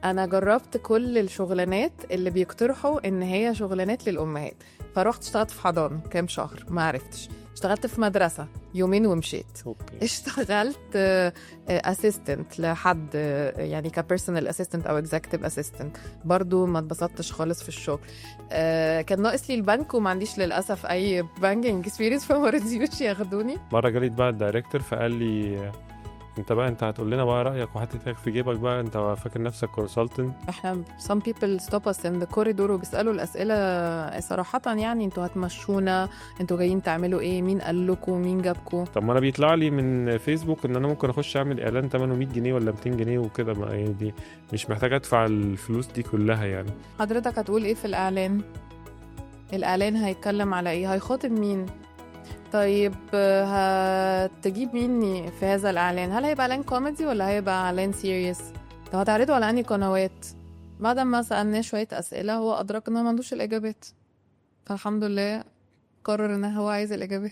انا جربت كل الشغلانات اللي بيقترحوا ان هي شغلانات للامهات فرحت اشتغلت في حضانه كام شهر ما عرفتش اشتغلت في مدرسه يومين ومشيت اوكي اشتغلت اسيستنت لحد آه، يعني كبيرسونال اسيستنت او اكزيكتيف اسيستنت برضو ما اتبسطتش خالص في الشغل آه، كان ناقص لي البنك وما عنديش للاسف اي بانكينج اكسبيرينس فما رضيوش ياخدوني مره جالي بقى الدايركتور فقال لي انت بقى انت هتقول لنا بقى رايك وحاطط ايدك في جيبك بقى انت فاكر نفسك كونسلتنت احنا some people stop us in the corridor وبيسالوا الاسئله صراحه يعني انتوا هتمشونا انتوا جايين تعملوا ايه مين قال لكم مين جابكم طب ما انا بيطلع لي من فيسبوك ان انا ممكن اخش اعمل اعلان ثمنه 100 جنيه ولا 200 جنيه وكده ما يعني دي مش محتاج ادفع الفلوس دي كلها يعني حضرتك هتقول ايه في الاعلان الاعلان هيتكلم على ايه هيخاطب مين طيب آه، هتجيب مين في هذا الاعلان هل هيبقى اعلان كوميدي ولا هيبقى اعلان سيريس طب هتعرضه على انهي قنوات بعد ما سالناه شويه اسئله هو ادرك انه ما عندوش الاجابات فالحمد لله قرر ان هو عايز الاجابات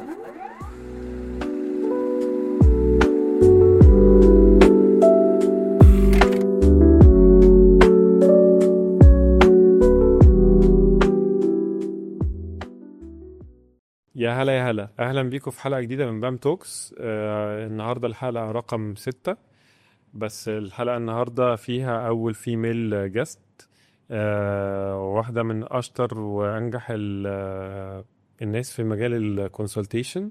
يا هلا يا هلا اهلا بيكم في حلقه جديده من بام توكس آه النهارده الحلقه رقم ستة بس الحلقه النهارده فيها اول فيميل جاست آه واحده من اشطر وانجح ال- آه، الناس في مجال الكونسلتيشن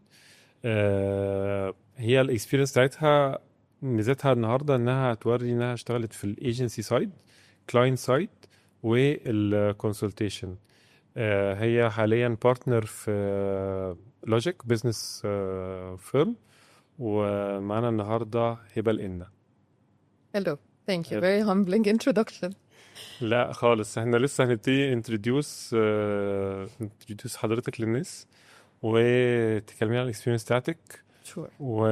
آه هي الاكسبيرينس بتاعتها ميزتها النهارده انها توري انها اشتغلت في الايجنسي سايد كلاينت سايد والكونسلتيشن آه، هي حاليا بارتنر في لوجيك بزنس فيرم ومعانا النهارده هبه الإنا hello thank you Yep. very humbling introduction لا خالص احنا لسه هنبتدي انتروديوس انتروديوس حضرتك للناس وتكلمي عن الاكسبيرينس بتاعتك sure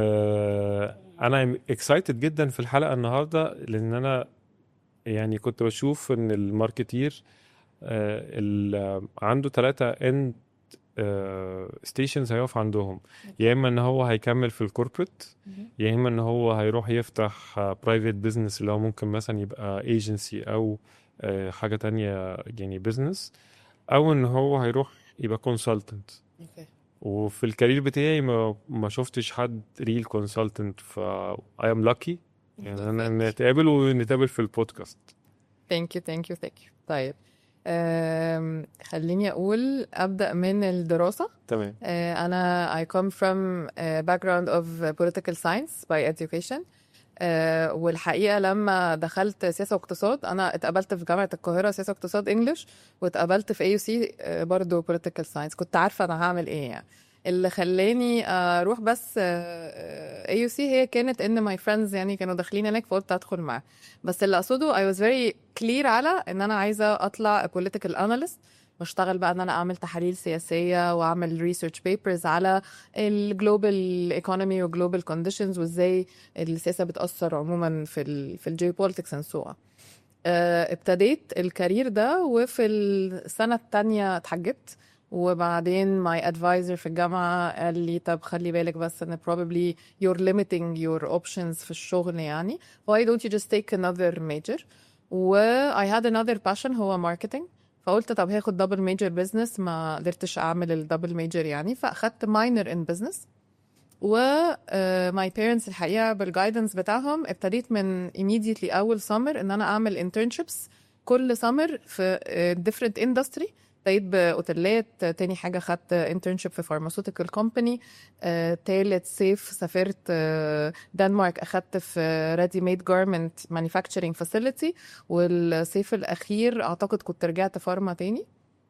وانا اكسايتد جدا في الحلقه النهارده لان انا يعني كنت بشوف ان الماركتير آه، ال- عنده ثلاثة اند ستيشنز هيقف عندهم يا اما ان هو هيكمل في الكوربريت يا اما ان هو هيروح يفتح برايفت بزنس اللي هو ممكن مثلا يبقى ايجنسي او آه، حاجة تانية يعني بزنس او ان هو هيروح يبقى كونسلتنت okay وفي الكارير بتاعي ما ما شفتش حد ريل كونسلتنت ف I am lucky يعني انا نتقابل ونتقابل في البودكاست ثانك يو ثانك يو ثانك يو طيب أم، خليني اقول ابدا من الدراسه تمام أه، انا I come from a background of political science by education أه، والحقيقه لما دخلت سياسه واقتصاد انا اتقبلت في جامعه القاهره سياسه واقتصاد انجلش واتقبلت في اي يو سي برضه political science كنت عارفه انا هعمل ايه يعني اللي خلاني اروح بس اي يو سي هي كانت ان ماي فريندز يعني كانوا داخلين هناك فقلت ادخل معاهم بس اللي اقصده I was very clear على ان انا عايزه اطلع a political analyst واشتغل بقى ان انا اعمل تحاليل سياسيه واعمل ريسيرش بيبرز على الجلوبال ايكونومي وجلوبال كونديشنز وازاي السياسه بتاثر عموما في ال في الجيوبوليتكس اند سو ابتديت الكارير ده وفي السنه الثانيه اتحجبت وبعدين ماي ادفايزر في الجامعه قال لي طب خلي بالك بس ان probably you're limiting your options في الشغل يعني why don't you just take another major و I had another passion هو marketing فقلت طب هاخد دبل ميجر بزنس ما قدرتش اعمل الدبل ميجر يعني فاخدت ماينر ان بزنس و ماي بيرنتس الحقيقه بالجايدنس بتاعهم ابتديت من immediately اول سمر ان انا اعمل internships كل سمر في different industry ابتديت باوتيلات تاني حاجه خدت انترنشيب في فارماسيوتيكال كومباني تالت صيف سافرت آه، دنمارك اخدت في ريدي ميد جارمنت مانيفاكتشرنج فاسيلتي والصيف الاخير اعتقد كنت رجعت فارما تاني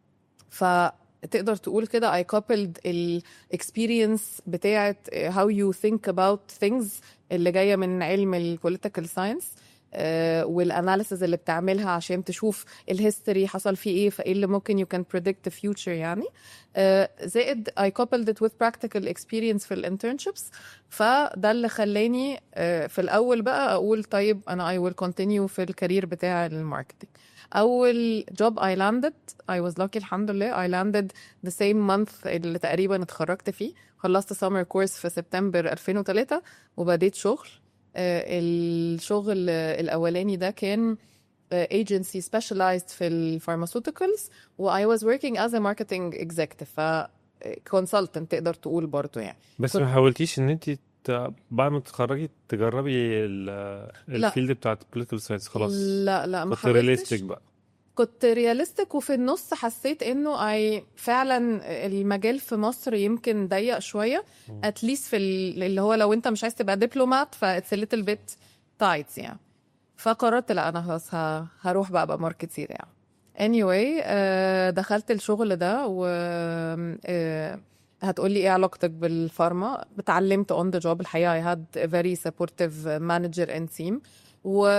فتقدر تقول كده I coupled ال experience بتاعت how you think about things اللي جاية من علم ال political science آه، والاناليسز اللي بتعملها عشان تشوف الهيستوري حصل فيه ايه فايه اللي ممكن you can predict the future يعني آه، زائد I coupled it with practical experience في الانترنشيبس فده اللي خلاني آه، في الاول بقى اقول طيب انا I will continue في الكارير بتاع الماركتينج اول جوب I landed I was lucky الحمد لله I landed the same month اللي تقريبا اتخرجت فيه خلصت summer course في سبتمبر 2003 وبديت شغل آه، الشغل الاولاني ده كان agency specialized في الفارماسيوتيكالز و I was working as a marketing executive ف consultant تقدر تقول برضو يعني بس كنت- ما حاولتيش ان انت ت- بعد ما تتخرجي تجربي ال- لا. الفيلد بتاعت political science خلاص لا لا ما كنت حاولتش رياليستيك بقى كنت رياليستيك وفي النص حسيت انه اي فعلا المجال في مصر يمكن ضيق شويه مم. اتليست في ال- اللي هو لو انت مش عايز تبقى دبلومات فاتس ليتل بيت تايت يعني فقررت لا انا خلاص ه- هروح بقى ابقى ماركتير يعني anyway آه، دخلت الشغل ده و آه، هتقولي ايه علاقتك بالفارما اتعلمت on the job الحقيقه I had a very supportive manager and team و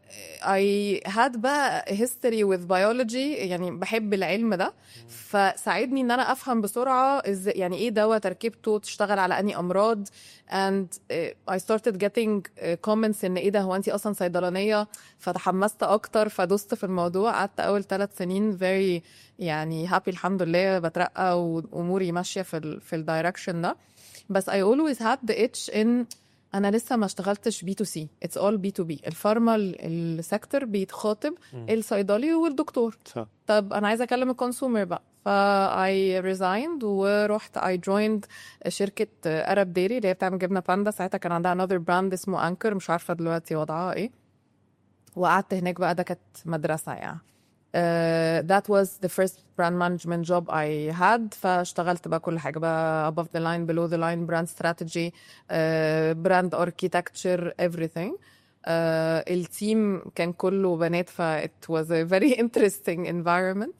I had بقى history with biology يعني بحب العلم ده فساعدني ان انا افهم بسرعه ازاي يعني ايه دواء تركيبته تشتغل على انهي امراض and uh, I started getting uh, comments ان ايه ده هو انت اصلا صيدلانيه فتحمست اكتر فدست في الموضوع قعدت اول ثلاث سنين very يعني happy الحمد لله بترقى واموري ماشيه في ال في الدايركشن ده بس I always had the itch in انا لسه ما اشتغلتش بي تو سي اتس اول بي تو بي الفارما السيكتور بيتخاطب مم. الصيدلي والدكتور صح طب انا عايزه اكلم الكونسيومر بقى فا I resigned ورحت I joined شركة أرب ديري اللي هي بتعمل جبنة باندا ساعتها كان عندها another brand اسمه أنكر مش عارفة دلوقتي وضعها ايه وقعدت هناك بقى ده كانت مدرسة يعني Uh, that was the first brand management job I had فاشتغلت بقى كل حاجة بقى above the line below the line brand strategy uh, brand architecture everything uh, التيم كان كله بنات ف it was a very interesting environment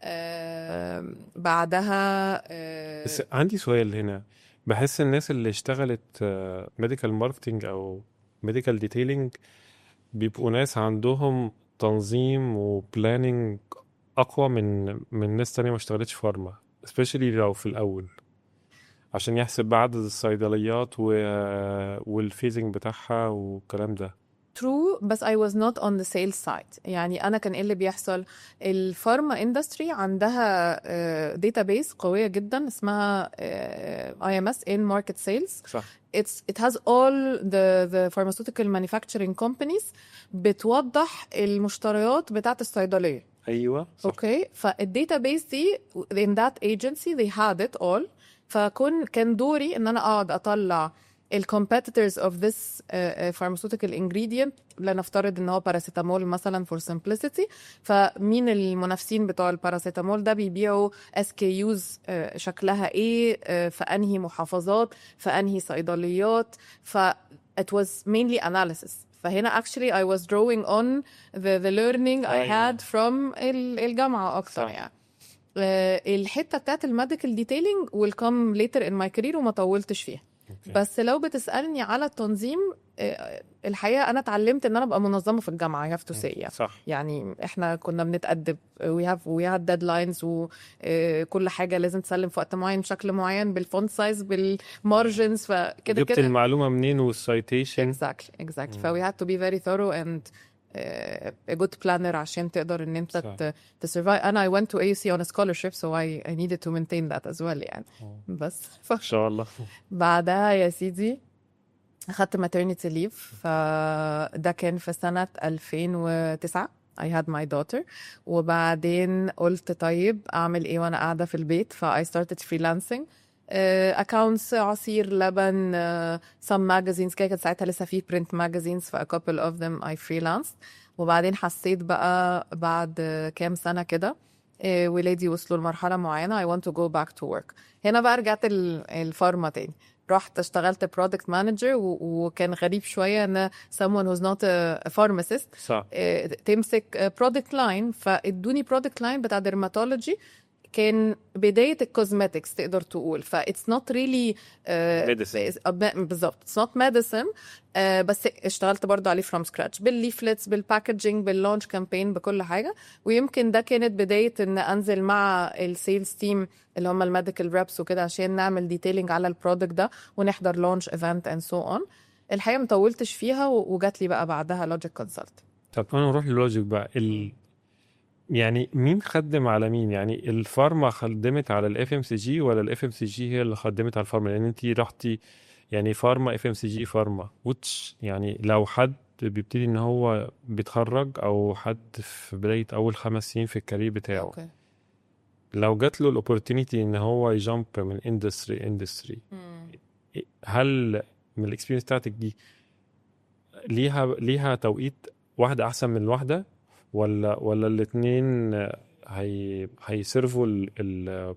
uh, بعدها uh, بس عندي سؤال هنا بحس الناس اللي اشتغلت ميديكال ماركتنج او ميديكال ديتيلينج بيبقوا ناس عندهم تنظيم وبلاننج اقوى من من ناس تانية ما اشتغلتش فارما especially لو في الاول عشان يحسب بقى عدد الصيدليات و... والفيزنج بتاعها والكلام ده true بس I was not on the sales side يعني أنا كان إيه اللي بيحصل الفارما اندستري عندها داتابيس قوية جدا اسمها اي ام اس in market sales صح it's it has all the the pharmaceutical manufacturing companies بتوضح المشتريات بتاعت الصيدلية ايوه صح اوكي فالداتابيس دي in that agency they had it all فكون كان دوري ان انا اقعد اطلع ال competitors of this uh, uh, pharmaceutical ingredient لنفترض ان هو باراسيتامول مثلا for simplicity فمين المنافسين بتوع الباراسيتامول ده بيبيعوا SKUs uh, شكلها ايه uh, في انهي محافظات في انهي صيدليات ف it was mainly analysis فهنا actually I was drawing on the, the learning I أيوة. had from ال- الجامعة أكتر صح. يعني آه، الحتة بتاعت الميديكال ديتيلينج will come later in my career وما طولتش فيها أوكي. بس لو بتسألني على التنظيم آه، الحقيقة أنا اتعلمت إن أنا أبقى منظمة في الجامعة I have to say يعني. صح يعني احنا كنا بنتأدب we have we had deadlines وكل حاجة لازم تسلم في وقت معين بشكل معين بالفونت سايز بالمارجنز فكده جبت كده المعلومة منين والسايتيشن exactly exactly مم. ف we had to be very thorough and uh, a good planner عشان تقدر ان انت صح. ت- to survive انا I went to AUC on a scholarship so I, I needed to maintain that as well يعني آه. بس ان شاء الله بعدها يا سيدي اخدت maternity leave فده كان في سنة 2009 I had my daughter وبعدين قلت طيب اعمل ايه وانا قاعدة في البيت ف I started freelancing uh, accounts عصير لبن uh, some magazines كده كانت ساعتها لسه في print magazines ف a couple of them I freelanced وبعدين حسيت بقى بعد كام سنة كده آه، ولادي وصلوا لمرحلة معينة I want to go back to work هنا بقى رجعت ال- الفارما تاني رحت اشتغلت product manager و- وكان غريب شوية ان someone who's not a a pharmacist صح آه، تمسك برودكت لاين فادوني برودكت لاين بتاع ديرماتولوجي كان بداية الكوزماتكس تقدر تقول ف it's not really uh, Medicine. بالظبط it's not medicine uh, بس اشتغلت برضو عليه from scratch بالليفلتس بالباكجينج باللونش كامبين بكل حاجة ويمكن ده كانت بداية ان انزل مع السيلز تيم اللي هم الميديكال ريبس وكده عشان نعمل ديتيلينج على البرودكت ده ونحضر لونش ايفنت اند سو اون الحقيقة مطولتش فيها و- وجات لي بقى بعدها لوجيك كونسلت طب انا نروح للوجيك بقى ال... يعني مين خدم على مين يعني الفارما خدمت على الاف ام سي جي ولا الاف ام سي جي هي اللي خدمت على الفارما لان انت رحتي يعني فارما اف ام سي جي فارما وتش يعني لو حد بيبتدي ان هو بيتخرج او حد في بداية اول خمس سنين في الكارير بتاعه اوكي لو جات له الاوبورتونيتي ان هو يجامب من اندستري اندستري هل من الاكسبيرينس بتاعتك دي ليها ليها توقيت واحدة احسن من الواحدة ولا ولا الاتنين هي هيسيرفوا ال- ال-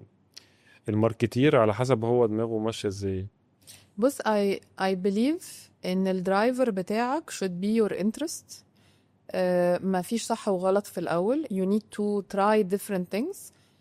الماركتير على حسب هو دماغه ماشية ازاي بص I I believe ان الدرايفر بتاعك should be your interest uh, ما فيش صح وغلط في الأول you need to try different things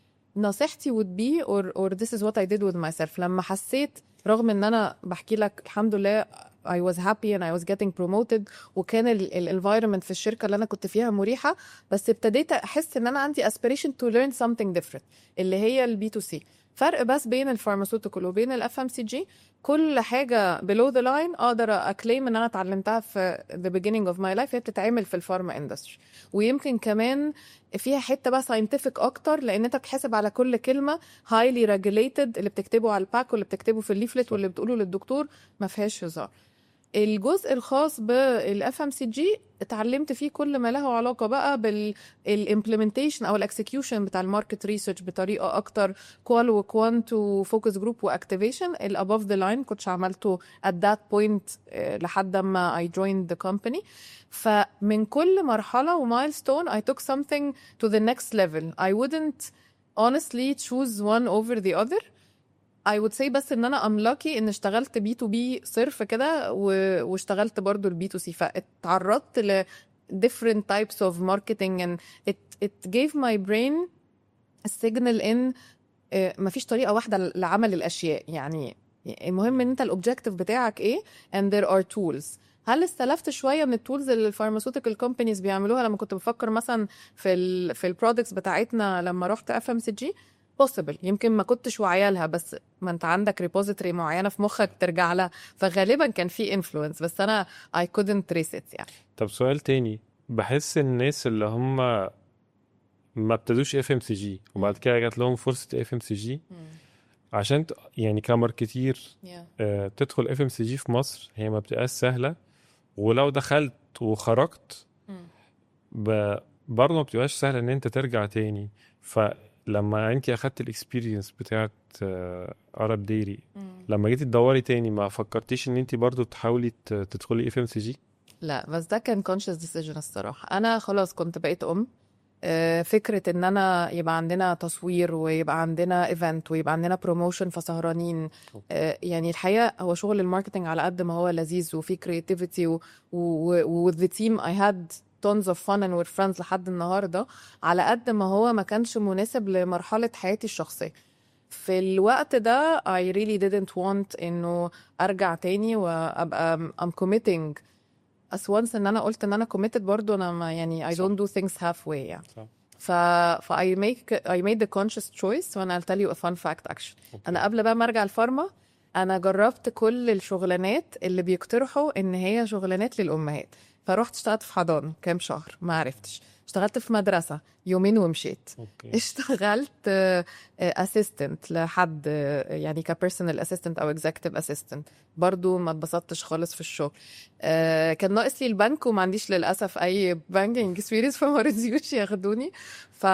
نصيحتي would be or or this is what I did with myself لما حسيت رغم ان انا بحكي لك الحمد لله I was happy and I was getting promoted وكان ال ال- environment في الشركة اللي أنا كنت فيها مريحة بس ابتديت أحس إن أنا عندي aspiration to learn something different اللي هي البي تو سي فرق بس بين الفارماسيوتيكال وبين الاف ام سي جي كل حاجه below the line اقدر اكليم ان انا اتعلمتها في the beginning of my life هي بتتعمل في الفارما اندستري ويمكن كمان فيها حته بقى ساينتفك اكتر لان انت بتحسب على كل كلمه highly regulated اللي بتكتبه على الباك واللي بتكتبه في الليفلت واللي بتقوله للدكتور ما فيهاش هزار الجزء الخاص بالاف ام سي جي اتعلمت فيه كل ما له علاقه بقى بالامبلمنتيشن او الاكسكيوشن بتاع الماركت ريسيرش بطريقه اكتر كوال وكوانت وفوكس جروب واكتيفيشن الاباف ذا لاين كنتش عملته at that point آه، لحد ما I joined the company فمن كل مرحله ومايلستون I took something to the next level I wouldn't honestly choose one over the other I would say بس ان انا I'm lucky ان اشتغلت بي تو بي صرف كده و... واشتغلت برضو البي تو سي فاتعرضت ل different types of marketing and it it gave my brain a signal in آه، مفيش طريقة واحدة لعمل الأشياء يعني المهم ان انت الاوبجيكتيف بتاعك ايه and there are tools هل استلفت شويه من التولز اللي الفارماسيوتيكال كومبانيز بيعملوها لما كنت بفكر مثلا في ال في البرودكتس بتاعتنا لما رحت اف ام سي جي possible يمكن ما كنتش واعيه لها بس ما انت عندك ريبوزيتوري معينه في مخك ترجع لها فغالبا كان في انفلونس بس انا I couldn't trace it يعني طب سؤال تاني بحس الناس اللي هم ما ابتدوش اف ام سي جي وبعد كده جات لهم فرصة اف ام سي جي عشان ت- يعني كماركتير yeah. آه، تدخل اف ام سي جي في مصر هي ما بتبقاش سهلة ولو دخلت وخرجت ب- برضه ما بتبقاش سهلة ان انت ترجع تاني فلما انت اخدت الاكسبيرينس بتاعت ارب ديري لما جيتي تدوري تاني ما فكرتيش ان انت برضه تحاولي ت- تدخلي اف ام سي جي لا بس ده كان conscious decision الصراحة أنا خلاص كنت بقيت أم آه، فكرة إن أنا يبقى عندنا تصوير ويبقى عندنا ايفنت ويبقى عندنا بروموشن فسهرانين آه، يعني الحقيقة هو شغل الماركتينج على قد ما هو لذيذ وفيه creativity و, و, و with the team I had tons of fun and we're friends لحد النهاردة على قد ما هو ما كانش مناسب لمرحلة حياتي الشخصية في الوقت ده I really didn't want إنه أرجع تاني وأبقى I'm committing as once ان انا قلت ان انا committed برضو انا ما يعني I صح. don't do things halfway يعني صح. ف ف I make I made the conscious choice وانا I'll tell you a fun fact actually أوكي. انا قبل بقى ما ارجع الفارما انا جربت كل الشغلانات اللي بيقترحوا ان هي شغلانات للامهات فرحت اشتغلت في حضانه كام شهر ما عرفتش اشتغلت في مدرسه يومين ومشيت اوكي اشتغلت اسيستنت لحد آه، يعني كبيرسونال اسيستنت او اكزيكتيف اسيستنت برضو ما اتبسطتش خالص في الشغل آه، كان ناقص لي البنك وما عنديش للاسف اي بانكينج اكسبيرينس فما رضيوش ياخدوني ف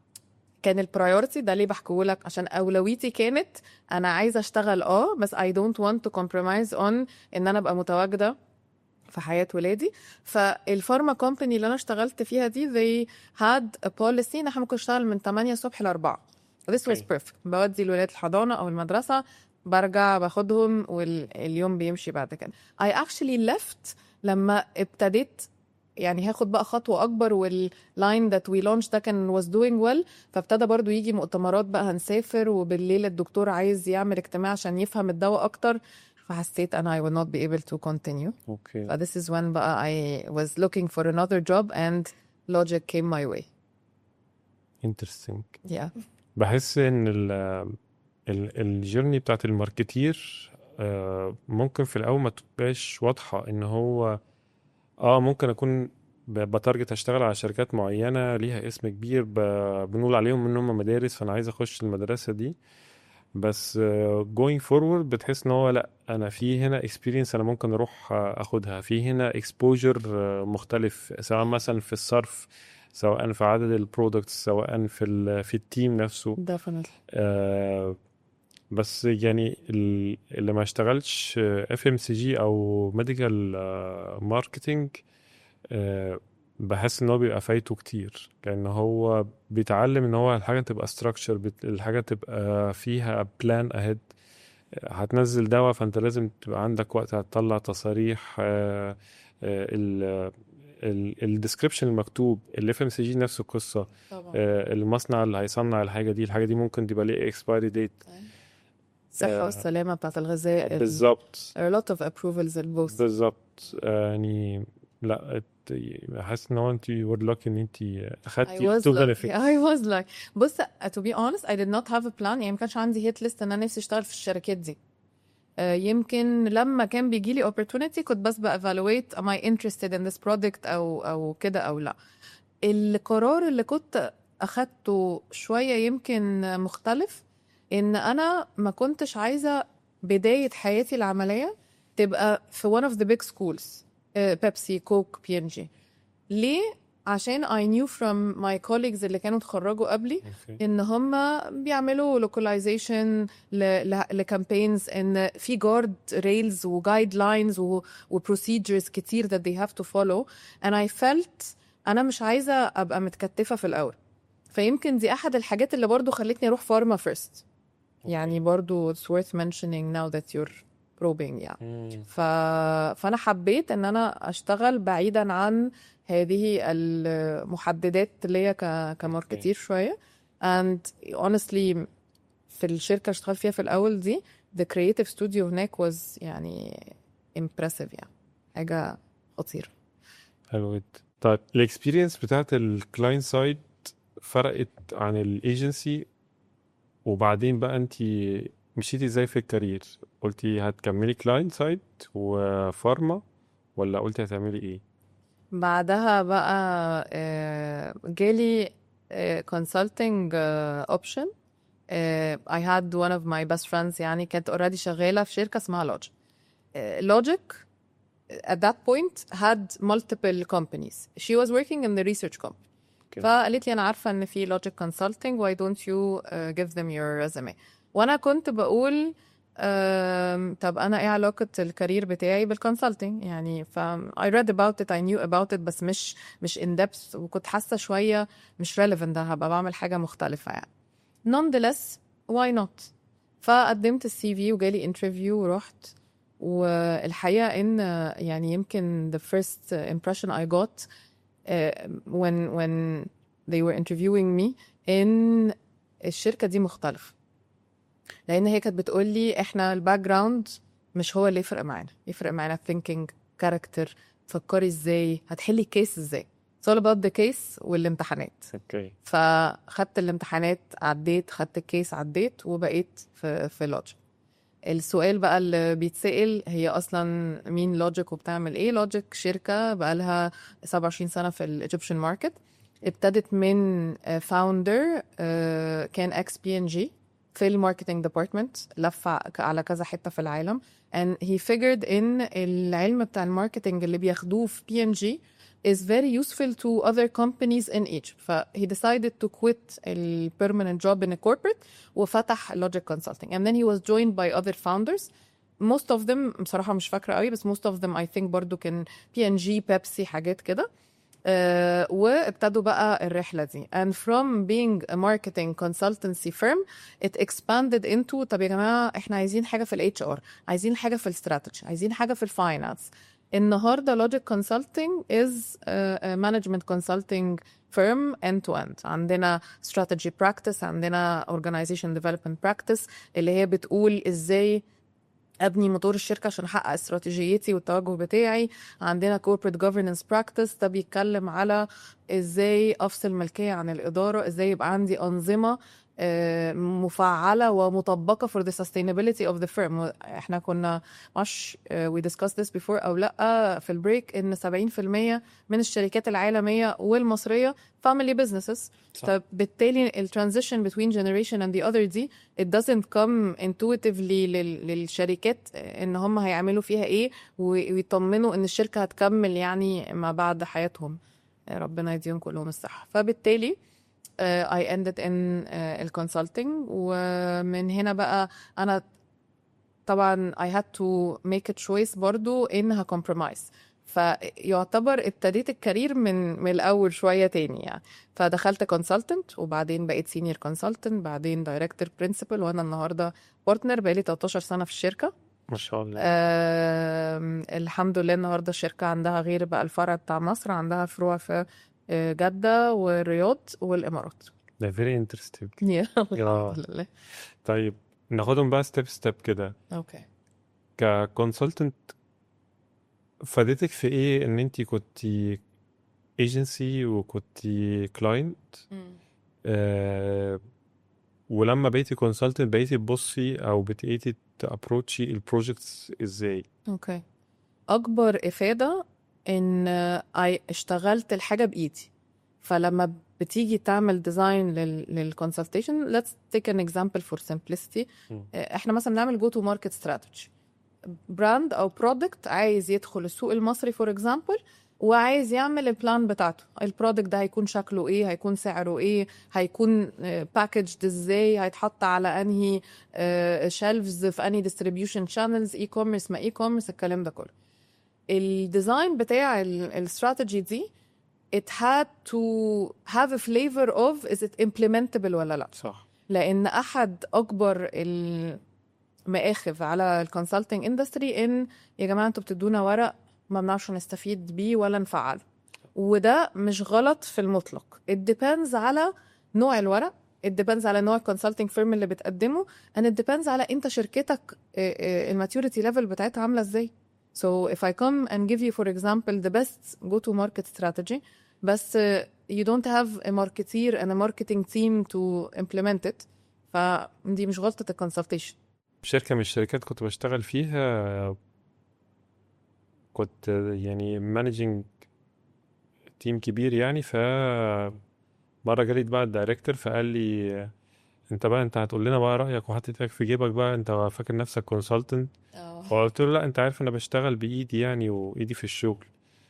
كان البرايورتي ده ليه بحكيه لك عشان اولويتي كانت انا عايزه اشتغل اه بس I don't want to compromise on ان انا ابقى متواجده في حياه ولادي فالفارما كومباني اللي انا اشتغلت فيها دي they had a policy ان احنا ممكن نشتغل من 8 الصبح ل 4 this was أوكي. perfect بودي الولاد الحضانه او المدرسه برجع باخدهم واليوم بيمشي بعد كده I actually left لما ابتديت يعني هاخد بقى خطوة أكبر واللاين that we launched ده كان was doing well فابتدى برضو يجي مؤتمرات بقى هنسافر وبالليل الدكتور عايز يعمل اجتماع عشان يفهم الدواء أكتر فحسيت أنا I will not be able to continue اوكي ف this is when بقى I was looking for another job and logic came my way انترستنج yeah بحس ان ال ال الجيرني بتاعت الماركتير آه، ممكن في الاول ما تبقاش واضحه ان هو اه ممكن اكون ب- بتارجت اشتغل على شركات معينه ليها اسم كبير ب- بنقول عليهم ان هم مدارس فانا عايز اخش المدرسه دي بس uh, going forward بتحس ان هو لا انا في هنا experience انا ممكن اروح uh, اخدها في هنا exposure uh, مختلف سواء مثلا في الصرف سواء في عدد البرودكتس سواء في ال في التيم نفسه definitely آه بس يعني ال- اللي ما اشتغلش اف ام سي جي او ميديكال ماركتنج بحس ان هو بيبقى فايته كتير لان هو بيتعلم ان هو الحاجه تبقى ستراكشر الحاجه تبقى فيها بلان اهيد هتنزل دواء فانت لازم تبقى عندك وقت هتطلع تصاريح آه، آه، ال الديسكربشن المكتوب الاف ام سي جي نفس القصه طبعا آه، المصنع اللي هيصنع الحاجه دي الحاجه دي ممكن تبقى ليه اكسبايري ديت الصحة آه، والسلامة بتاعت الغذاء ال- بالظبط a lot of approvals البوث بالظبط آه، يعني لا ات- حاسس ان هو انت وير لاكي ان انت I اخدتي was تو lucky بنفيت I was like بص to be honest I did not have a plan يعني ما كانش عندي هيت ليست ان انا نفسي اشتغل في الشركات دي آه، يمكن لما كان بيجي لي opportunity كنت بس ب evaluate am I interested in this product او او كده او لا القرار اللي كنت اخدته شوية يمكن مختلف ان انا ما كنتش عايزة بداية حياتي العملية تبقى في one of the big schools بيبسي كوك بي ان جي ليه عشان I knew from my colleagues اللي كانوا اتخرجوا قبلي ان هم بيعملوا localization لكامبينز ان في جارد ريلز وجايد لاينز وبروسيجرز كتير that they have to follow and I felt انا مش عايزه ابقى متكتفه في الاول فيمكن دي احد الحاجات اللي برضو خلتني اروح فارما فيرست يعني برضو it's worth mentioning now that you're probing يعني ف... فانا حبيت ان انا اشتغل بعيدا عن هذه المحددات ليا ك... كماركتير شويه and honestly في الشركه اللي اشتغلت فيها في الاول دي the creative studio هناك was يعني impressive يعني حاجه خطيره حلو جدا طيب الاكسبيرينس بتاعت الكلاينت سايد فرقت عن الايجنسي وبعدين بقى انت مشيتي ازاي في الكارير قلتي هتكملي كلاينت سايد وفارما ولا قلتي هتعملي ايه بعدها بقى آه، جالي آه، consulting آه، option آه، I had one of my best friends يعني كانت already شغالة في شركة اسمها Logic آه، Logic at that point had multiple companies she was working in the research company Okay. فقالت لي أنا عارفة إن في Logic Consulting why don't you uh, give them your resume وأنا كنت بقول um, طب أنا إيه علاقة الكارير بتاعي بالكونسلتنج يعني ف I read about it I knew about it بس مش مش in depth وكنت حاسة شوية مش relevant ده هبقى بعمل حاجة مختلفة يعني nonetheless why not فقدمت السي في وجالي انترفيو ورحت والحقيقة ان يعني يمكن the first impression I got uh, when when they were interviewing me ان الشركة دي مختلفة لان هي كانت بتقول لي احنا الباك جراوند مش هو اللي يفرق معانا يفرق معانا thinking كاركتر تفكري ازاي هتحلي كيس ازاي It's all about the case والامتحانات اوكي فخدت الامتحانات عديت خدت الكيس عديت وبقيت في في لوجيك السؤال بقى اللي بيتسأل هي اصلا مين لوجيك وبتعمل ايه لوجيك شركه بقالها 27 سنه في الايجيبشن ماركت ابتدت من فاوندر كان اكس بي ان جي في الماركتنج ديبارتمنت لف على كذا حته في العالم and he figured ان العلم بتاع الماركتنج اللي بياخدوه في بي ان جي is very useful to other companies in Egypt. ف he decided to quit a permanent job in a corporate وفتح Logic Consulting. And then he was joined by other founders. Most of them بصراحة مش فاكرة قوي بس most of them I think برضو كان P&G, Pepsi حاجات كده. Uh, وابتدوا بقى الرحلة دي and from being a marketing consultancy firm it expanded into طب يا جماعة احنا عايزين حاجة في ال HR عايزين حاجة في الاستراتيجي عايزين حاجة في الفاينانس النهارده لوجيك كونسلتنج از مانجمنت كونسلتنج فيرم اند تو اند عندنا استراتيجي براكتس عندنا اورجانيزيشن ديفلوبمنت براكتس اللي هي بتقول ازاي ابني موتور الشركه عشان احقق استراتيجيتي والتوجه بتاعي عندنا corporate governance practice ده بيتكلم على ازاي افصل ملكيه عن الاداره ازاي يبقى عندي انظمه آه، مفعله ومطبقه for the sustainability of the firm احنا كنا معرفش آه، we discussed this before او لا في البريك ان 70% من الشركات العالميه والمصريه family businesses صح. فبالتالي الترانزيشن between generation and the other دي it doesn't come intuitively لل- للشركات ان هم هيعملوا فيها ايه و- ويطمنوا ان الشركه هتكمل يعني ما بعد حياتهم ربنا يديهم كلهم الصحه فبالتالي uh, I ended in uh, الكونسلتنج ومن هنا بقى انا طبعا I had to make a choice برضو انها compromise فيعتبر ابتديت الكارير من من الاول شويه تاني يعني فدخلت كونسلتنت وبعدين بقيت سينيور كونسلتنت بعدين دايركتور برنسبل وانا النهارده بارتنر بقالي 13 سنه في الشركه ما شاء الله آم، الحمد لله النهارده الشركه عندها غير بقى الفرع بتاع مصر عندها فروع في آه، جده والرياض والامارات ده very interesting يا آه. الحمد لله طيب ناخدهم بقى ستيب ستيب كده اوكي ككونسلتنت فادتك في ايه ان انت كنت ايجنسي وكنت كلاينت آه ولما بقيتي كونسلتنت بقيتي تبصي او بقيتي تابروتشي البروجكتس ازاي اوكي اكبر افاده ان اي اشتغلت الحاجه بايدي فلما بتيجي تعمل ديزاين للكونسلتيشن let's take an example for simplicity مم. احنا مثلا بنعمل جو تو ماركت استراتيجي براند او برودكت عايز يدخل السوق المصري فور اكزامبل وعايز يعمل البلان بتاعته البرودكت ده هيكون شكله ايه هيكون سعره ايه هيكون باكجد ازاي هيتحط على انهي شيلفز في انهي ديستريبيوشن شانلز اي كوميرس ما اي كوميرس الكلام ده كله الديزاين بتاع الاستراتيجي دي it had to have a flavor of is it implementable ولا لا صح لان احد اكبر المآخذ على الكونسلتنج اندستري ان يا جماعه انتوا بتدونا ورق ما بنعرفش نستفيد بيه ولا نفعله وده مش غلط في المطلق it depends على نوع الورق it depends على نوع الكونسلتنج فيرم اللي بتقدمه and it depends على انت شركتك الماتيوريتي ليفل بتاعتها عامله ازاي so if I come and give you for example the best go to market strategy بس uh, you don't have a marketeer and a marketing team to implement it فدي مش غلطة الكونسلتيشن شركة من الشركات كنت بشتغل فيها كنت يعني مانجينج تيم كبير يعني ف مرة جالي بقى الدايركتور فقال لي انت بقى انت هتقول لنا بقى رأيك وحاطط ايدك في جيبك بقى انت فاكر نفسك كونسلتنت فقلت له لا انت عارف انا بشتغل بايدي يعني وايدي في الشغل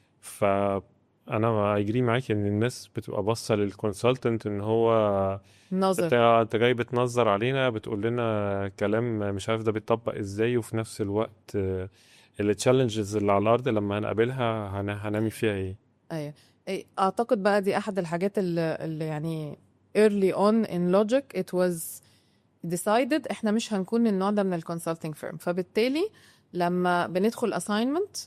فانا اجري معاك ان الناس بتبقى باصه للكونسلتنت ان هو انت نظر انت جاي بتنظر علينا بتقول لنا كلام مش عارف ده بيتطبق ازاي وفي نفس الوقت التشالنجز اللي على الارض لما هنقابلها هن- هنعمل فيها ايه ايوه إيه، اعتقد بقى دي احد الحاجات اللي, اللي يعني early on in logic it was decided احنا مش هنكون النوع ده من الكونسلتنج فيرم فبالتالي لما بندخل assignment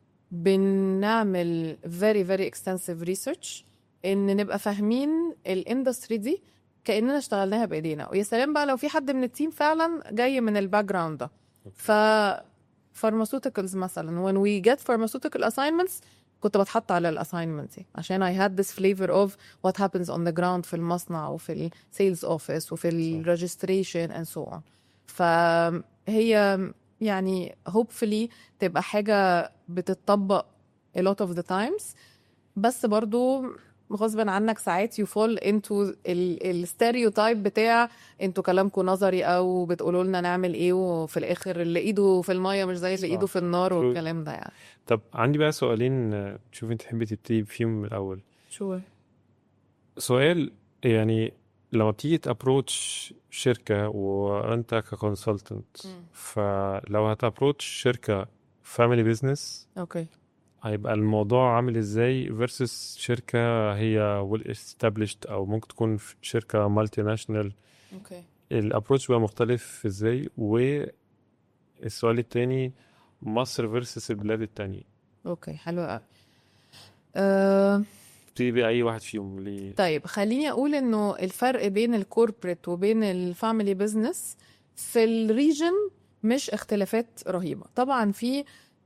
بنعمل very very extensive research ان نبقى فاهمين الاندستري دي كاننا اشتغلناها بايدينا ويا سلام بقى لو في حد من التيم فعلا جاي من الباك جراوند ده ف pharmaceuticals مثلا when we get pharmaceutical assignments كنت بتحط على الاساينمنت دي عشان I had this flavor of what happens on the ground في المصنع وفي السيلز اوفيس وفي الريجستريشن and so on فهي يعني hopefully تبقى حاجة بتتطبق a lot of the times بس برضو غصبا عنك ساعات you fall into الستيريوتايب بتاع انتوا كلامكم نظري او بتقولوا لنا نعمل ايه وفي الاخر اللي ايده في الميه مش زي اللي صح. ايده في النار True. والكلام ده يعني طب عندي بقى سؤالين آه، شوف انت تحبي تبتدي فيهم من الاول شو سؤال يعني لما بتيجي تابروتش شركة وانت ككونسلتنت مم. فلو هتابروتش شركة فاميلي بيزنس اوكي هيبقى الموضوع عامل ازاي versus شركة هي well established او ممكن تكون في شركة مالتي ناشونال اوكي الابروتش بقى مختلف ازاي والسؤال التاني مصر versus البلاد التانية اوكي حلو قوي أه تبتدي بأي واحد فيهم ليه طيب خليني اقول انه الفرق بين الكوربريت وبين الفاميلي بزنس في الريجن مش اختلافات رهيبه طبعا في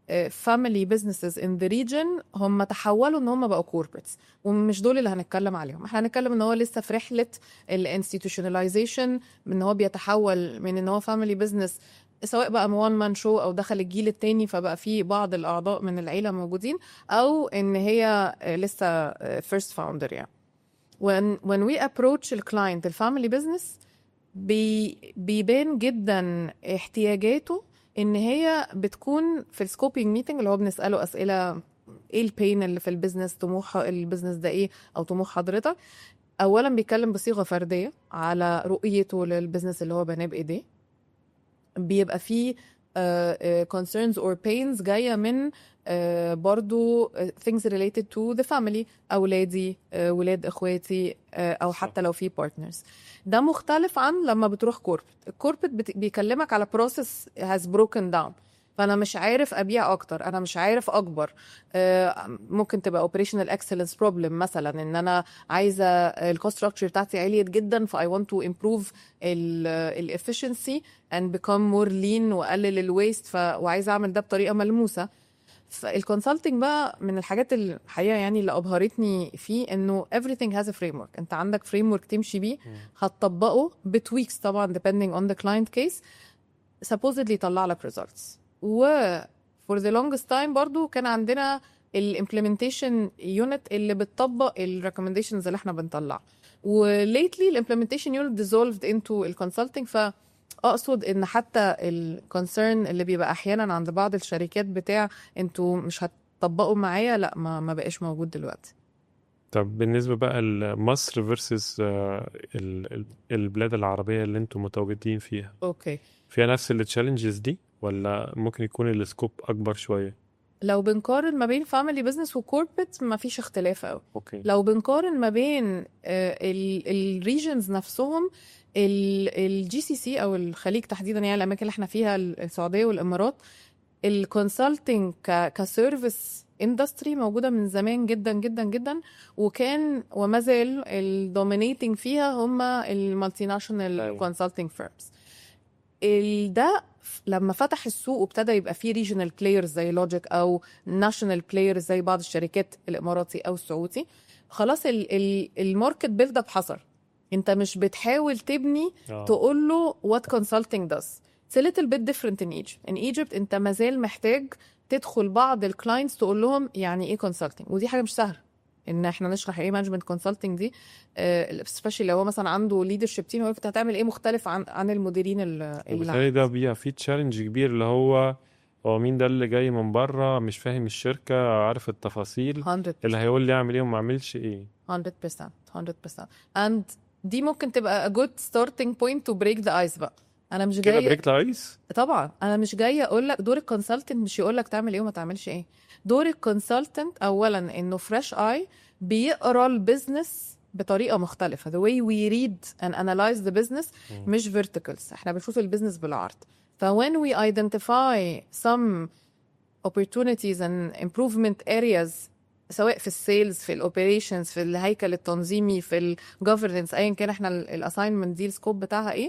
فاميلي بزنسز ان ذا ريجن هم تحولوا ان هم بقوا كوربريتس ومش دول اللي هنتكلم عليهم احنا هنتكلم ان هو لسه في رحله الانستتيوشناليزيشن ان هو بيتحول من ان هو فاميلي بزنس سواء بقى وان مان شو او دخل الجيل التاني فبقى في بعض الاعضاء من العيله موجودين او ان هي لسه فيرست فاوندر يعني when when we approach الكلاينت الفاميلي بزنس بي بيبان جدا احتياجاته ان هي بتكون في السكوبينج ميتنج اللي هو بنساله اسئله ايه البين اللي في البيزنس طموح البيزنس ده ايه او طموح حضرتك اولا بيتكلم بصيغه فرديه على رؤيته للبيزنس اللي هو بناه بايديه بيبقى فيه uh, uh, concerns or pains جايه من uh, برضو uh, things related to the family اولادي uh, ولاد اخواتي uh, او صح. حتى لو في partners ده مختلف عن لما بتروح كوربت الكوربت بت... بيكلمك على process has broken down فانا مش عارف ابيع اكتر انا مش عارف اكبر آه، ممكن تبقى operational excellence problem مثلا ان انا عايزه الكوست ستراكشر بتاعتي عليت جدا ف I want to improve ال efficiency and become more lean واقلل الويست ف... وعايزه اعمل ده بطريقه ملموسه فالكونسلتنج بقى من الحاجات الحقيقه يعني اللي ابهرتني فيه انه everything has a framework انت عندك framework تمشي بيه هتطبقه بتويكس طبعا depending on the client case supposedly يطلع لك results و for the longest time برضو كان عندنا الامبلمنتيشن يونت اللي بتطبق الريكومنديشنز اللي احنا بنطلعها وليتلي الامبلمنتيشن يونت dissolved into الكونسلتنج فاقصد ان حتى الكونسيرن اللي بيبقى احيانا عند بعض الشركات بتاع انتوا مش هتطبقوا معايا لا ما ما بقاش موجود دلوقتي طب بالنسبة بقى لمصر فيرسز البلاد العربية اللي انتم متواجدين فيها اوكي فيها نفس التشالنجز دي ولا ممكن يكون السكوب أكبر شوية؟ لو بنقارن ما بين فاميلي بزنس وكوربت ما فيش اختلاف قوي اوكي لو بنقارن ما بين الريجنز نفسهم الجي سي سي او الخليج تحديدا يعني الاماكن اللي احنا فيها السعوديه والامارات الكونسلتنج كسيرفيس اندستري موجوده من زمان جدا جدا جدا وكان وما زال الدومينيتنج فيها هم المالتي ناشونال أيوة. كونسلتنج فيرمز ده لما فتح السوق وابتدى يبقى فيه ريجنال بلايرز زي لوجيك او ناشونال بلايرز زي بعض الشركات الاماراتي او السعودي خلاص الماركت بيلد اب حصل انت مش بتحاول تبني آه. تقول له what consulting does it's a little bit different in Egypt in Egypt انت مازال محتاج تدخل بعض الكلاينتس تقول لهم يعني ايه consulting ودي حاجه مش سهله ان احنا نشرح ايه مانجمنت كونسلتنج دي سبيشالي لو هو مثلا عنده ليدرشيب تيم هو انت هتعمل ايه مختلف عن عن المديرين ال- اللي وبالتالي ده بيبقى فيه تشالنج كبير اللي هو هو مين ده اللي جاي من بره مش فاهم الشركة عارف التفاصيل 100% اللي هيقول لي اعمل ايه وما اعملش ايه 100% 100% and دي ممكن تبقى a good starting point to break the ice بقى انا مش كده جايه بريك لايس طبعا انا مش جايه اقول لك دور الكونسلتنت مش يقول لك تعمل ايه وما تعملش ايه دور الكونسلتنت اولا انه فريش اي بيقرا البيزنس بطريقه مختلفه the way we read and analyze the business مم. مش verticals احنا بنشوف البيزنس بالعرض ف when we identify some opportunities and improvement areas سواء في السيلز في الاوبريشنز في الهيكل التنظيمي في الجوفرنس ايا كان احنا الاساينمنت دي السكوب بتاعها ايه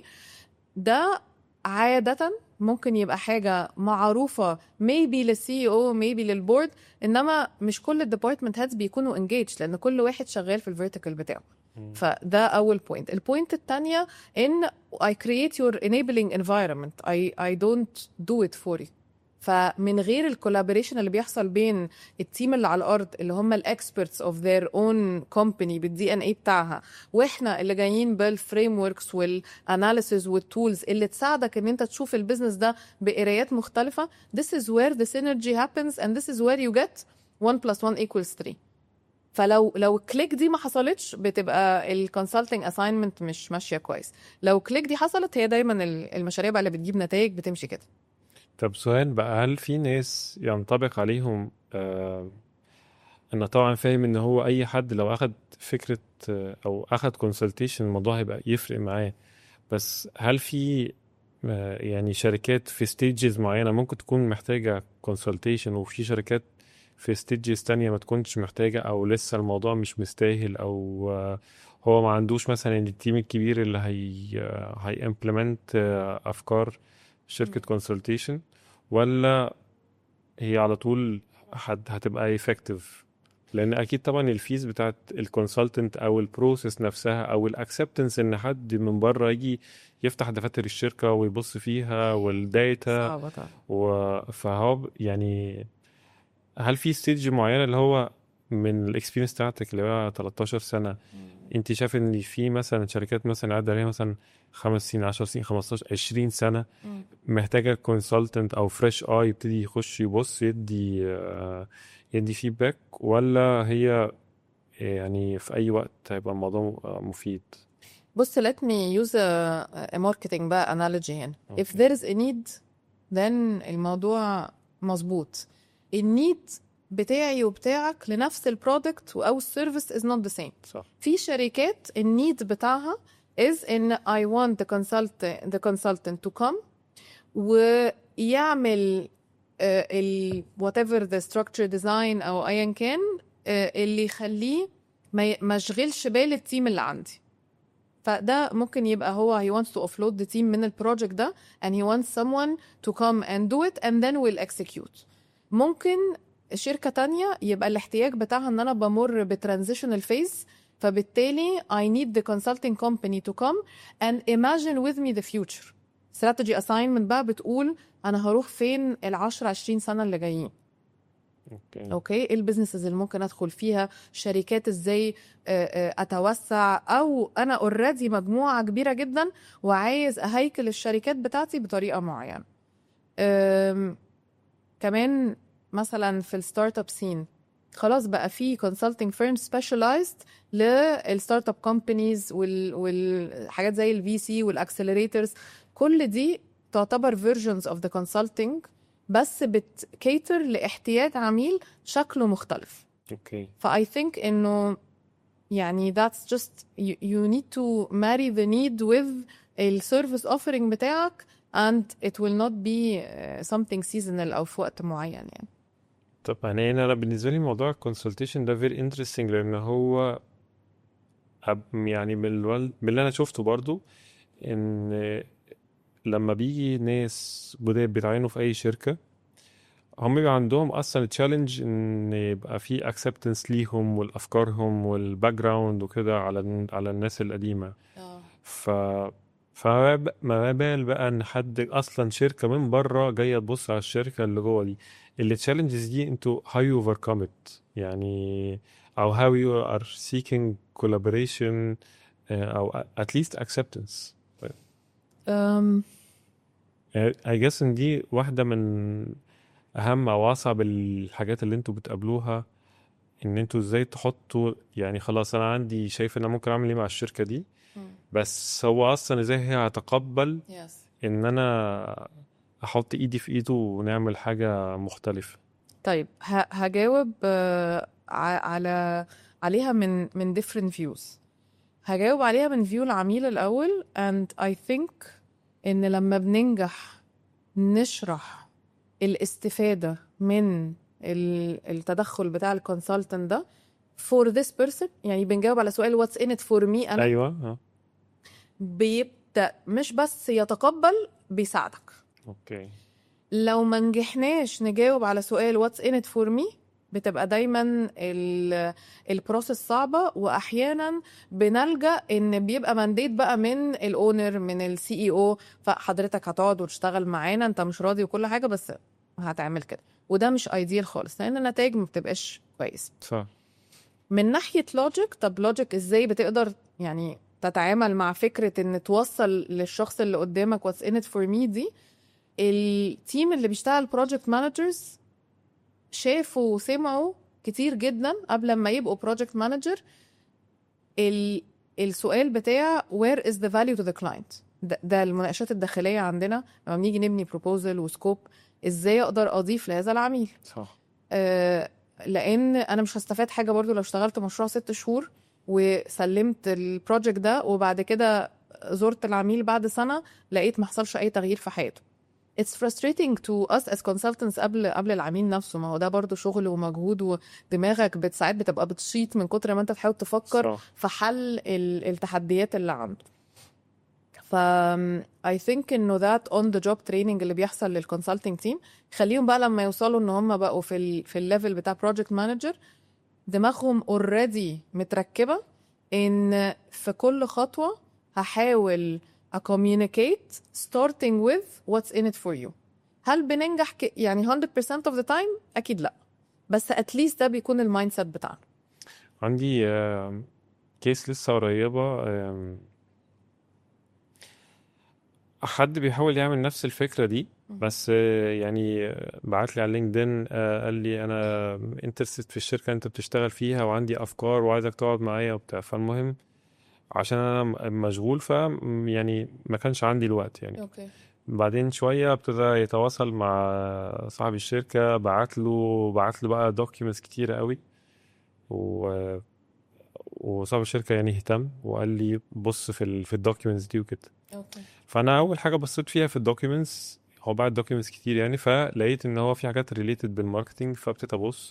ده عادة ممكن يبقى حاجة معروفة maybe للسي او maybe للبورد انما مش كل الديبارتمنت هيدز بيكونوا engaged لان كل واحد شغال في الفيرتيكال بتاعه مم. فده اول بوينت البوينت الثانيه ان I create your enabling environment I I don't do it for you فمن غير الكولابوريشن اللي بيحصل بين التيم اللي على الارض اللي هم الاكسبرتس اوف ذير اون كومباني بالدي ان اي بتاعها واحنا اللي جايين بالفريم وركس والاناليسز والتولز اللي تساعدك ان انت تشوف البيزنس ده بقرايات مختلفه this is where the synergy happens and this is where you get 1 plus 1 equals 3 فلو لو الكليك دي ما حصلتش بتبقى الكونسلتنج اساينمنت مش ماشيه كويس لو كليك دي حصلت هي دايما ال- المشاريع بقى اللي بتجيب نتائج بتمشي كده طب سؤال بقى هل في ناس ينطبق عليهم آه انا طبعا فاهم ان هو اي حد لو اخد فكرة آه او اخد كونسلتيشن الموضوع هيبقى يفرق معاه بس هل في آه يعني شركات في ستيجز معينة ممكن تكون محتاجة كونسلتيشن وفي شركات في ستيجز تانية ما تكونش محتاجة او لسه الموضوع مش مستاهل او آه هو ما عندوش مثلا التيم الكبير اللي هي هي امبلمنت افكار شركة كونسلتيشن ولا هي على طول هت- هتبقى effective لان اكيد طبعا الفيز بتاعت الكونسلتنت او البروسيس نفسها او الاكسبتنس ان حد من بره يجي يفتح دفاتر الشركه ويبص فيها والداتا صعبة طبعا و... فهو ب- يعني هل في ستيج معينه اللي هو من الاكسبيرينس بتاعتك اللي هو 13 سنه انت شايف ان في مثلا شركات مثلا عدى عليها مثلا خمس سنين 10 سنين 15 20 سنه مم. محتاجه كونسلتنت او فريش اي يبتدي يخش يبص يدي آه، يدي فيدباك ولا هي يعني في اي وقت هيبقى الموضوع آه، مفيد بص let me use a, a marketing بقى analogy هنا if Okay. there is a need then الموضوع مظبوط النيد بتاعي وبتاعك لنفس البرودكت او السيرفيس is not the same صح في شركات النيد بتاعها is ان I want the consultant the consultant to come ويعمل آه، ال whatever the structure design او ايا كان آه، اللي يخليه ما ي- ما يشغلش بال التيم اللي عندي فده ممكن يبقى هو he wants to offload the team من البروجكت ده and he wants someone to come and do it and then we'll execute ممكن شركة تانية يبقى الاحتياج بتاعها ان انا بمر بترانزيشنال فيز فبالتالي I need the consulting company to come and imagine with me the future strategy assignment بقى بتقول انا هروح فين ال 10 20 سنة اللي جايين اوكي اوكي ايه البيزنسز اللي ممكن ادخل فيها شركات ازاي آه، آه، اتوسع او انا اوريدي مجموعه كبيره جدا وعايز اهيكل الشركات بتاعتي بطريقه معينه أم، كمان مثلا في الستارت اب سين خلاص بقى في consulting firms specialized للستارت اب كومبانيز والحاجات زي الفي سي والاكسلريتورز كل دي تعتبر versions of the consulting بس بتكيتر لاحتياج عميل شكله مختلف اوكي فاي ثينك انه يعني that's just you, you need to marry the need with السيرفيس offering بتاعك and it will not be uh, something seasonal او في وقت معين يعني طب يعني انا بالنسبه لي موضوع الكونسلتيشن ده فيري انترستنج لان هو أب- يعني من الوال- من اللي انا شفته برضو ان لما بيجي ناس جداد بيتعينوا في اي شركه هم بيبقى عندهم اصلا تشالنج ان يبقى في اكسبتنس ليهم والافكارهم والباك جراوند وكده على على الناس القديمه ف فما ب- ما بال بقى ان حد اصلا شركه من بره جايه تبص على الشركه اللي جوه دي التشالنجز دي انتوا how you overcome it يعني او how you are seeking collaboration آه، او at least acceptance um, I guess ان دي واحده من اهم او اصعب الحاجات اللي انتوا بتقابلوها ان انتوا ازاي تحطوا يعني خلاص انا عندي شايف ان انا ممكن اعمل ايه مع الشركه دي بس هو اصلا ازاي هي هتقبل yes. ان انا احط ايدي في ايده ونعمل حاجه مختلفه طيب ه- هجاوب آه، ع- على عليها من من different views هجاوب عليها من فيو العميل الأول and I think إن لما بننجح نشرح الاستفادة من ال- التدخل بتاع الكونسلتنت ده for this person يعني بنجاوب على سؤال what's in it for me أنا ايوه اه بيبدأ مش بس يتقبل بيساعدك اوكي لو ما نجحناش نجاوب على سؤال what's in it for me بتبقى دايما البروسيس صعبة واحيانا بنلجأ ان بيبقى مانديت بقى من الاونر من السي اي او فحضرتك هتقعد وتشتغل معانا انت مش راضي وكل حاجة بس هتعمل كده وده مش ايديال خالص لان النتائج ما بتبقاش كويس صح من ناحية لوجيك طب لوجيك ازاي بتقدر يعني تتعامل مع فكرة ان توصل للشخص اللي قدامك what's in it for me دي التيم اللي بيشتغل بروجكت مانجرز شافوا وسمعوا كتير جدا قبل ما يبقوا بروجكت مانجر السؤال بتاع where is the value to the client ده, ده المناقشات الداخلية عندنا لما بنيجي نبني بروبوزل وسكوب ازاي اقدر اضيف لهذا العميل صح آه، لان انا مش هستفاد حاجه برضو لو اشتغلت مشروع ست شهور وسلمت البروجكت ده وبعد كده زرت العميل بعد سنه لقيت ما حصلش اي تغيير في حياته It's frustrating to us as consultants قبل قبل العميل نفسه ما هو ده برضو شغل ومجهود ودماغك بت- ساعات بتبقى بتشيط من كتر ما انت تحاول تفكر صح في حل ال- التحديات اللي عنده ف I think انه that on the job training اللي بيحصل للكونسلتنج تيم خليهم بقى لما يوصلوا ان هم بقوا في ال في الليفل بتاع بروجكت مانجر دماغهم اوريدي متركبه ان في كل خطوه هحاول communicate starting with what's in it for you هل بننجح ك... يعني 100% of the time اكيد لا بس at least ده بيكون المايند سيت بتاعنا عندي كيس لسه قريبة آم، حد بيحاول يعمل نفس الفكرة دي بس آه، يعني آه، بعت لي على لينكدين آه، قال لي انا انترست في الشركة اللي انت بتشتغل فيها وعندي افكار وعايزك تقعد معايا وبتاع فالمهم عشان انا م- مشغول ف يعني ما كانش عندي الوقت يعني اوكي بعدين شوية ابتدى يتواصل مع صاحب الشركة بعت له بعت له بقى دوكيومنتس كتيرة قوي و... وصاحب الشركة يعني اهتم وقال لي بص في ال... في الدوكيومنتس دي وكده اوكي فأنا أول حاجة بصيت فيها في الدوكيومنتس هو بعت دوكيومنتس كتير يعني فلقيت إن هو في حاجات ريليتد بالماركتينج فابتديت أبص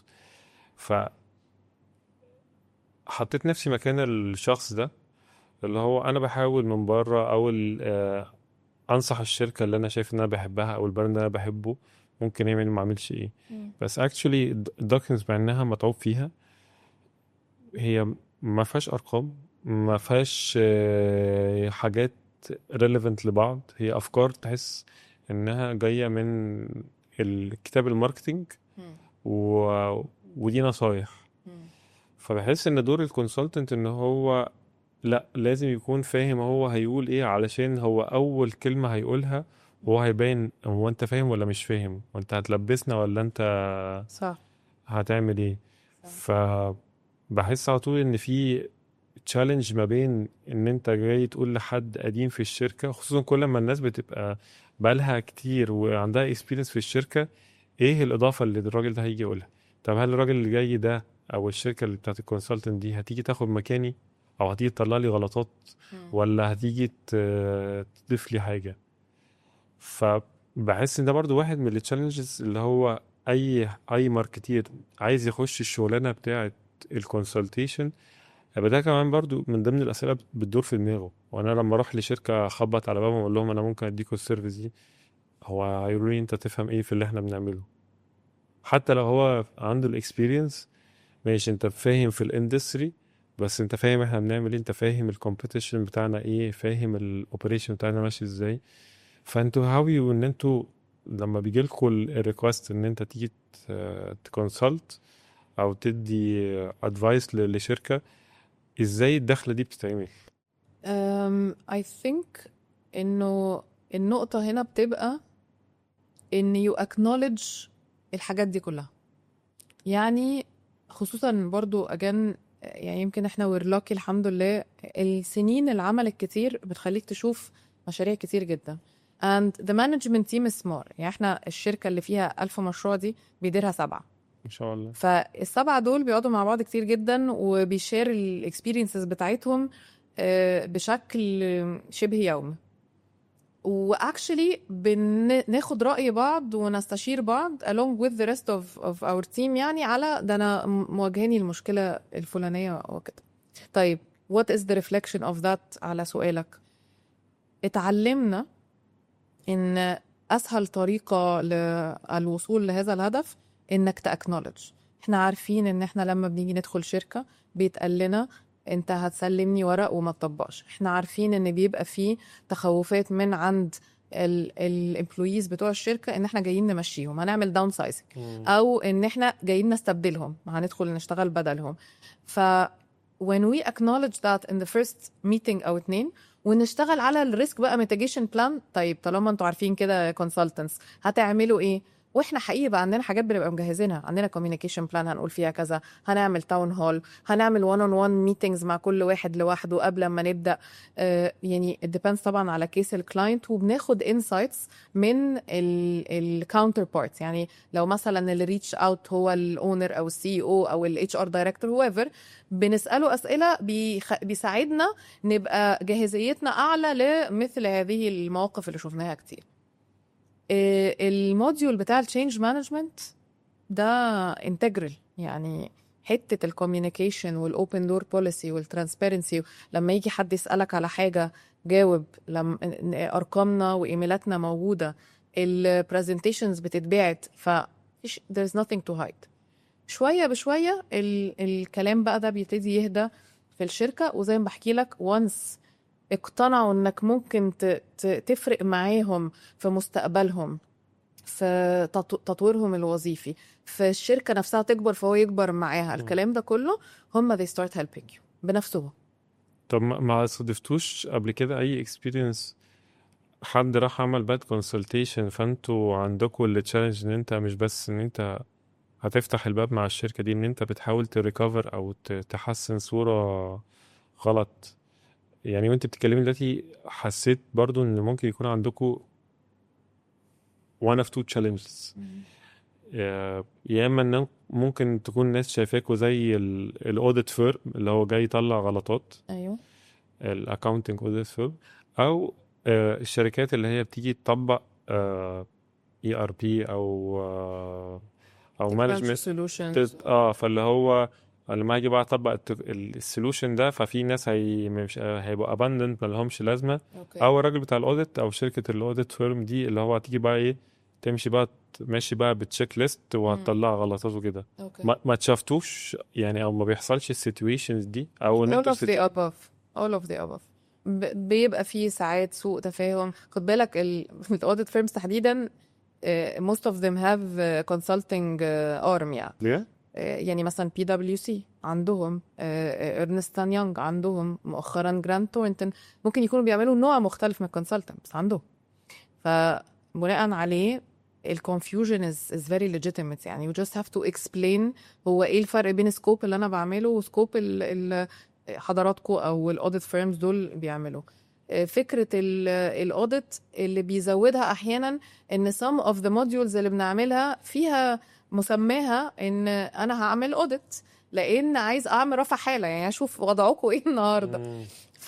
فحطيت نفسي مكان الشخص ده اللي هو أنا بحاول من بره أول آه، انصح الشركه اللي انا شايف ان انا بحبها او البراند اللي انا بحبه ممكن يعمل ما اعملش ايه مم. بس اكشولي الدوكيومنتس مع انها متعوب فيها هي ما فيهاش ارقام ما فيهاش آه، حاجات ريليفنت لبعض هي افكار تحس انها جايه من الكتاب الماركتينج مم. و... ودي نصايح مم. فبحس ان دور الكونسلتنت ان هو لا لازم يكون فاهم هو هيقول ايه علشان هو اول كلمة هيقولها هو هيبين هو انت فاهم ولا مش فاهم وانت هتلبسنا ولا انت صح هتعمل ايه فبحس على طول ان في تشالنج ما بين ان انت جاي تقول لحد قديم في الشركة خصوصا كل ما الناس بتبقى بقالها كتير وعندها اكسبيرينس في الشركة ايه الاضافة اللي الراجل ده هيجي يقولها طب هل الراجل اللي جاي ده او الشركة اللي بتاعت الكونسلتنت دي هتيجي تاخد مكاني او هتيجي تطلع لي غلطات مم. ولا هتيجي ت- تضيف لي حاجة فبحس ان ده برضو واحد من التشالنجز اللي هو اي اي ماركتير عايز يخش الشغلانة بتاعت الكونسلتيشن يبقى ده كمان برضو من ضمن الاسئله بتدور في دماغه وانا لما اروح لشركه اخبط على بابهم اقول لهم انا ممكن اديكوا السيرفيس دي هو هيقولوا لي انت تفهم ايه في اللي احنا بنعمله حتى لو هو عنده الاكسبيرينس ماشي انت فاهم في الاندستري بس انت فاهم احنا بنعمل ايه انت فاهم الكومبيتيشن بتاعنا ايه فاهم الاوبريشن بتاعنا ماشي ازاي فانتوا هاوي ان انتوا لما بيجي لكم الريكوست ان انت تيجي تكونسلت او تدي ادفايس لشركه ازاي الدخله دي بتتعمل um, I think انه النقطة هنا بتبقى ان you acknowledge الحاجات دي كلها يعني خصوصا برضو again يعني يمكن احنا we're lucky الحمد لله السنين العمل الكتير بتخليك تشوف مشاريع كتير جدا and the management team is smart يعني احنا الشركة اللي فيها ألف مشروع دي بيديرها سبعة ان شاء الله فالسبعة دول بيقعدوا مع بعض كتير جدا وبيشير الاكسبيرينسز بتاعتهم آه، بشكل شبه يومي واكشلي بناخد رأي بعض ونستشير بعض along with the rest of, of our team يعني على ده انا مواجهاني المشكلة الفلانية وكده طيب what is the reflection of that على سؤالك اتعلمنا ان اسهل طريقة للوصول لهذا الهدف انك تاكنولج احنا عارفين ان احنا لما بنيجي ندخل شركة بيتقال لنا انت هتسلمني ورق وما تطبقش احنا عارفين ان بيبقى فيه تخوفات من عند الامبلويز بتوع الشركة ان احنا جايين نمشيهم هنعمل داون سايزنج او ان احنا جايين نستبدلهم هندخل نشتغل بدلهم ف when we acknowledge that in the first meeting او اتنين ونشتغل على الريسك بقى ميتيجيشن بلان طيب طالما انتوا عارفين كده كونسلتنتس هتعملوا ايه واحنا حقيقي بقى عندنا حاجات بنبقى مجهزينها عندنا كوميونيكيشن بلان هنقول فيها كذا هنعمل تاون هول هنعمل وان اون وان ميتينجز مع كل واحد لوحده قبل ما نبدا آه يعني ديبندز طبعا على كيس الكلاينت وبناخد انسايتس من الكاونتر بارتس يعني لو مثلا الريتش اوت هو الاونر او السي او او الاتش ار دايركتور هو ايفر بنساله اسئله بيخ... بيساعدنا نبقى جاهزيتنا اعلى لمثل هذه المواقف اللي شفناها كتير آه، الموديول بتاع التشينج مانجمنت ده انتجرال يعني حته الكوميونيكيشن والاوبن دور بوليسي والترانسبيرنسي لما يجي حد يسالك على حاجه جاوب لما ارقامنا وايميلاتنا موجوده البرزنتيشنز بتتبعت ف there's nothing to hide شويه بشويه ال... الكلام بقى ده بيبتدي يهدى في الشركه وزي ما بحكي لك وانس اقتنعوا انك ممكن ت... ت... تفرق معاهم في مستقبلهم في تط... تطويرهم الوظيفي في الشركه نفسها تكبر فهو يكبر معاها مم. الكلام ده كله هم they start helping you بنفسهم طب ما ما صادفتوش قبل كده اي اكسبيرينس حد راح عمل باد كونسلتيشن فانتوا عندكم التشالنج ان انت مش بس ان انت هتفتح الباب مع الشركة دي ان انت بتحاول تريكفر او ت- تحسن صورة غلط يعني وانت بتتكلمي دلوقتي حسيت برضو ان ممكن يكون عندكم one of two challenges يا يا اما ان ممكن تكون ناس شايفاكوا زي الاوديت فيرم اللي هو جاي يطلع غلطات ايوه الاكاونتنج اوديت فيرم او آه، الشركات اللي هي بتيجي تطبق اي ار بي او آه، او مانجمنت solutions اه فاللي هو لما اجي بقى اطبق السولوشن ده ففي ناس هي مش هيبقوا اباندنت ما لهمش لازمه اوكي او الراجل بتاع الاوديت او شركه الاوديت فيرم دي اللي هو هتيجي بقى ايه تمشي بقى ماشي بقى بتشيك ليست وهتطلع غلطات وكده اوكي ما ما تشافتوش يعني او ما بيحصلش السيتويشنز دي او ان all انتوا of the above all of the above ب- بيبقى فيه ساعات سوء تفاهم خد بالك الاوديت فيرمز تحديدا آه، most of them have آه، consulting آه، arm يعني ليه؟ آه، يعني مثلا بي دبليو سي عندهم ارنست يونج عندهم مؤخرا جراند تورنتون ممكن يكونوا بيعملوا نوع مختلف من الكونسلتنت بس عندهم فبناء عليه الكونفيوجن is, is very legitimate يعني you just have to explain هو ايه الفرق بين سكوب اللي انا بعمله وسكوب ال حضراتكم او الاوديت فيرمز دول بيعملوا آه، فكره الاوديت اللي بيزودها احيانا ان some of the modules اللي بنعملها فيها مسماها ان انا هعمل اوديت لان عايز اعمل رفع حاله يعني اشوف وضعكم ايه النهارده مم. ف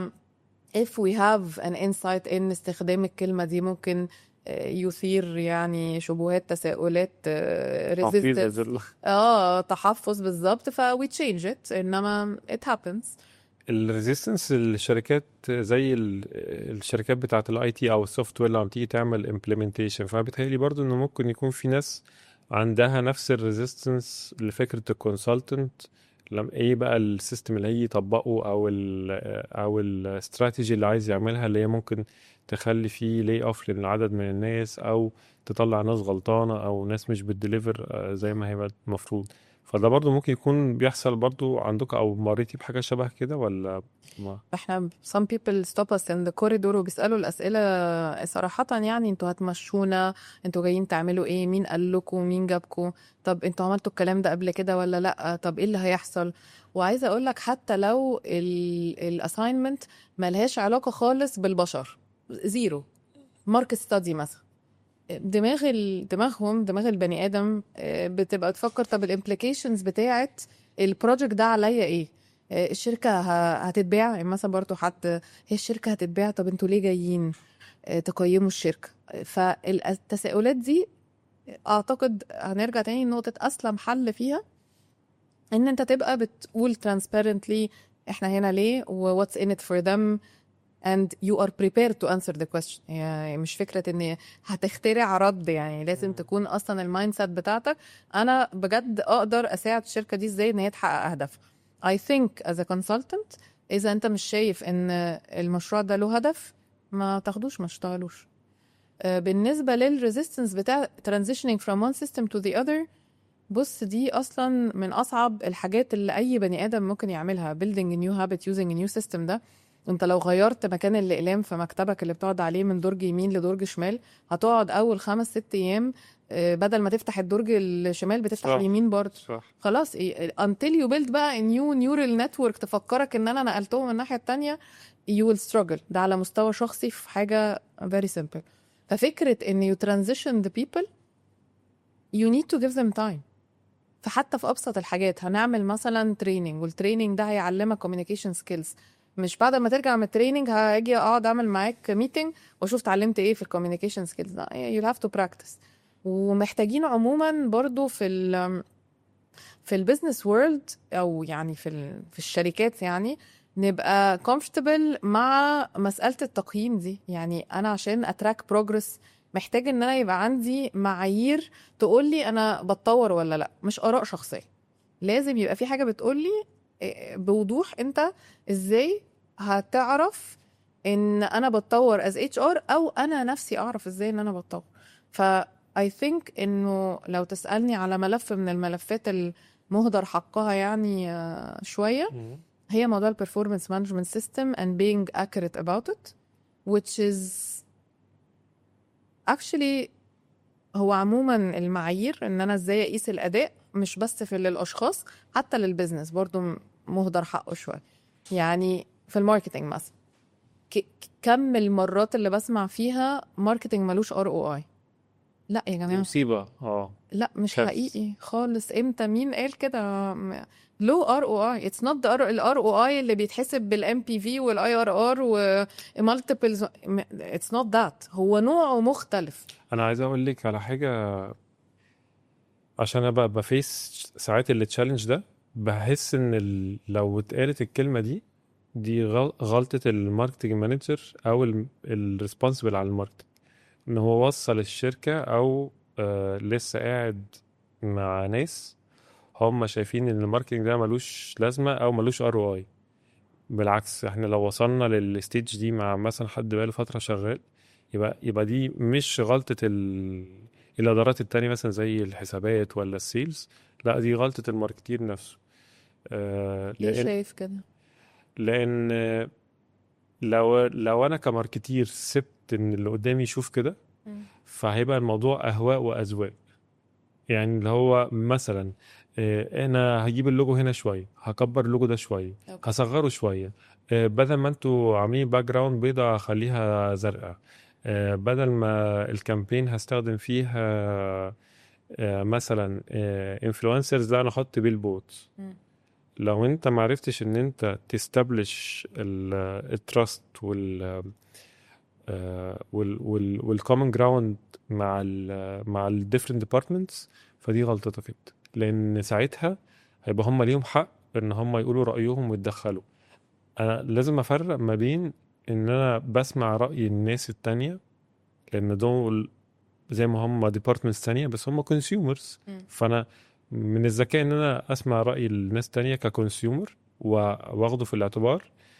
if we have an insight in استخدام الكلمة دي ممكن آه، يثير يعني شبهات تساؤلات آه، تحفيز resistance ال- اه تحفظ بالظبط ف we change it انما it happens الريزيستنس الشركات زي ال- الشركات بتاعت الاي تي او السوفت وير لما تيجي تعمل امبلمنتيشن فبتهيألي برضو انه ممكن يكون في ناس عندها نفس الريزيستنس لفكرة الكونسلتنت لما ايه بقى السيستم اللي هيجي يطبقه او ال او الاستراتيجي اللي عايز يعملها اللي هي ممكن تخلي فيه لي اوف لعدد من الناس او تطلع ناس غلطانة او ناس مش بتديليفر آه، زي ما هي المفروض فده برضو ممكن يكون بيحصل برضو عندكم او مريتي بحاجة شبه كده ولا ما احنا some people stop us in the corridor وبيسألوا الأسئلة صراحة يعني انتوا هتمشونا انتوا جايين تعملوا ايه مين قال لكم مين جابكم طب انتوا عملتوا الكلام ده قبل كده ولا لا طب ايه اللي هيحصل وعايزة اقول لك حتى لو الاساينمنت ملهاش علاقة خالص بالبشر زيرو ماركت ستادي مثلا دماغ ال... دماغهم دماغ البني ادم آه، بتبقى تفكر طب الامبليكيشنز بتاعت البروجكت ده عليا ايه آه، الشركه ه- هتتباع يعني مثلا برضو حد هي الشركه هتتباع طب انتوا ليه جايين آه، تقيموا الشركه آه، فالتساؤلات دي اعتقد هنرجع تاني لنقطه اسلم حل فيها ان انت تبقى بتقول transparently احنا هنا ليه و what's in it for them and you are prepared to answer the question يعني مش فكرة ان هتخترع رد يعني لازم مم. تكون اصلا المايند سيت بتاعتك انا بجد اقدر اساعد الشركة دي ازاي ان هي تحقق اهدافها I think as a consultant اذا انت مش شايف ان المشروع ده له هدف ما تاخدوش ما تشتغلوش آه، بالنسبة للريزيستنس بتاع transitioning from one system to the other بص دي اصلا من اصعب الحاجات اللي اي بني ادم ممكن يعملها building a new habit using a new system ده انت لو غيرت مكان الاقلام في مكتبك اللي بتقعد عليه من درج يمين لدرج شمال هتقعد اول خمس ست ايام آه، بدل ما تفتح الدرج الشمال بتفتح صح. اليمين برضه صح خلاص إيه، until you build بقى a new neural network تفكرك ان انا نقلتهم من الناحيه التانية you will struggle ده على مستوى شخصي في حاجه very simple ففكره ان you transition the people you need to give them time فحتى في ابسط الحاجات هنعمل مثلا تريننج والتريننج ده هيعلمك communication skills مش بعد ما ترجع من التريننج هاجي اقعد اعمل معاك ميتنج واشوف اتعلمت ايه في الكوميونيكيشن سكيلز لا you'll have to practice ومحتاجين عموما برضو في ال في البيزنس وورلد او يعني في ال- في الشركات يعني نبقى comfortable مع مسألة التقييم دي يعني انا عشان اتراك بروجرس محتاج ان انا يبقى عندي معايير تقول لي انا بتطور ولا لا مش اراء شخصيه لازم يبقى في حاجه بتقول لي بوضوح انت ازاي هتعرف ان انا بتطور از اتش ار او انا نفسي اعرف ازاي ان انا بتطور ف I think انه لو تسالني على ملف من الملفات المهدر حقها يعني آه، شويه هي موضوع البرفورمانس مانجمنت سيستم and being accurate about it which is actually هو عموما المعايير ان انا ازاي اقيس الاداء مش بس في للاشخاص حتى للبزنس برضو م- مهدر حقه شويه يعني في الماركتينج مثلا ك- كم المرات اللي بسمع فيها ماركتينج ملوش ار او اي لا يا دي جماعه مصيبة اه لا مش كارثة. حقيقي خالص امتى مين قال كده لو ار او اي اتس نوت ذا الار او اي اللي بيتحسب بالام بي في والاي ار ار ومالتيبلز اتس نوت ذات هو نوعه مختلف انا عايز اقول لك على حاجة عشان ابقى بفيس ساعات اللي تشالنج ده بحس ان ال... لو اتقالت الكلمة دي دي غل... غلطة الماركتنج مانجر او الريسبونسبل على الماركتنج ان هو وصل الشركة او آه لسه قاعد مع ناس هم شايفين ان الماركتنج ده ملوش لازمة او ملوش ار او اي بالعكس احنا لو وصلنا للستيج دي مع مثلا حد بقاله فترة شغال يبقى يبقى دي مش غلطة ال... الادارات التانية مثلا زي الحسابات ولا السيلز لا دي غلطة الماركتير نفسه آه ليه لان شايف كده لان آه، لو لو انا كماركتير سبت ان اللي قدامي يشوف كده فهيبقى الموضوع اهواء واذواق يعني اللي هو مثلا آه، انا هجيب اللوجو هنا شويه هكبر اللوجو ده شويه أوكي. هصغره شويه آه، بدل ما انتوا عاملين باك جراوند بيضاء هخليها زرقاء آه، بدل ما الكامبين هستخدم فيها آه، مثلا انفلونسرز لا انا احط بيل بوت مم. لو انت معرفتش ان انت تستبلش التراست وال والكومن جراوند مع ال مع الديفرنت ديبارتمنتس فدي غلطتك انت لان ساعتها هيبقى هم ليهم حق ان هم يقولوا رايهم ويتدخلوا انا لازم افرق ما بين ان انا بسمع راي الناس التانية لان دول زي ما هم ديبارتمنتس تانية بس هم كونسيومرز مم. فانا من الذكاء ان انا اسمع راي الناس تانية ككونسيومر واخده في الاعتبار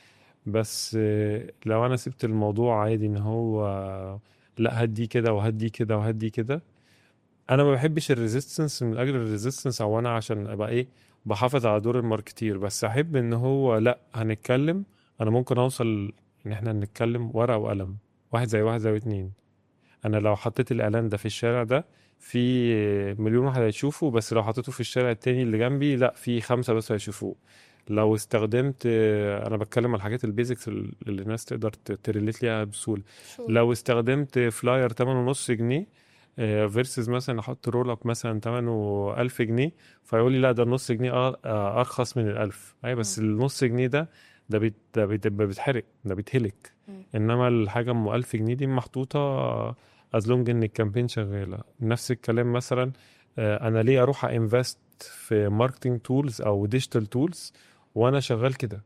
بس آه، لو انا سبت الموضوع عادي ان هو لا هدي كده وهدي كده وهدي كده انا ما بحبش الريزيستنس من اجل الريزيستنس او انا عشان ابقى ايه بحافظ على دور الماركتير بس احب ان هو لا هنتكلم انا ممكن اوصل ان احنا نتكلم ورقه وقلم واحد زي واحد زي اتنين انا لو حطيت الاعلان ده في الشارع ده في مليون واحد هيشوفه بس لو حطيته في الشارع التاني اللي جنبي لا في خمسة بس هيشوفوه لو استخدمت انا بتكلم على الحاجات البيزكس اللي الناس تقدر تريليت ليها بسهولة لو استخدمت فلاير تمنه نص جنيه فيرسز مثلا احط رول اب مثلا تمنه 1000 جنيه فيقول لي لا ده النص جنيه أر- آه، ارخص من الألف اي بس النص جنيه ده ده بيت ده بيت- ده بيتحرق ده بيتهلك مم. انما الحاجه ام 1000 جنيه دي محطوطه از لونج ان الكامبين شغاله نفس الكلام مثلا آه، انا ليه اروح انفست في ماركتنج تولز او ديجيتال تولز وانا شغال كده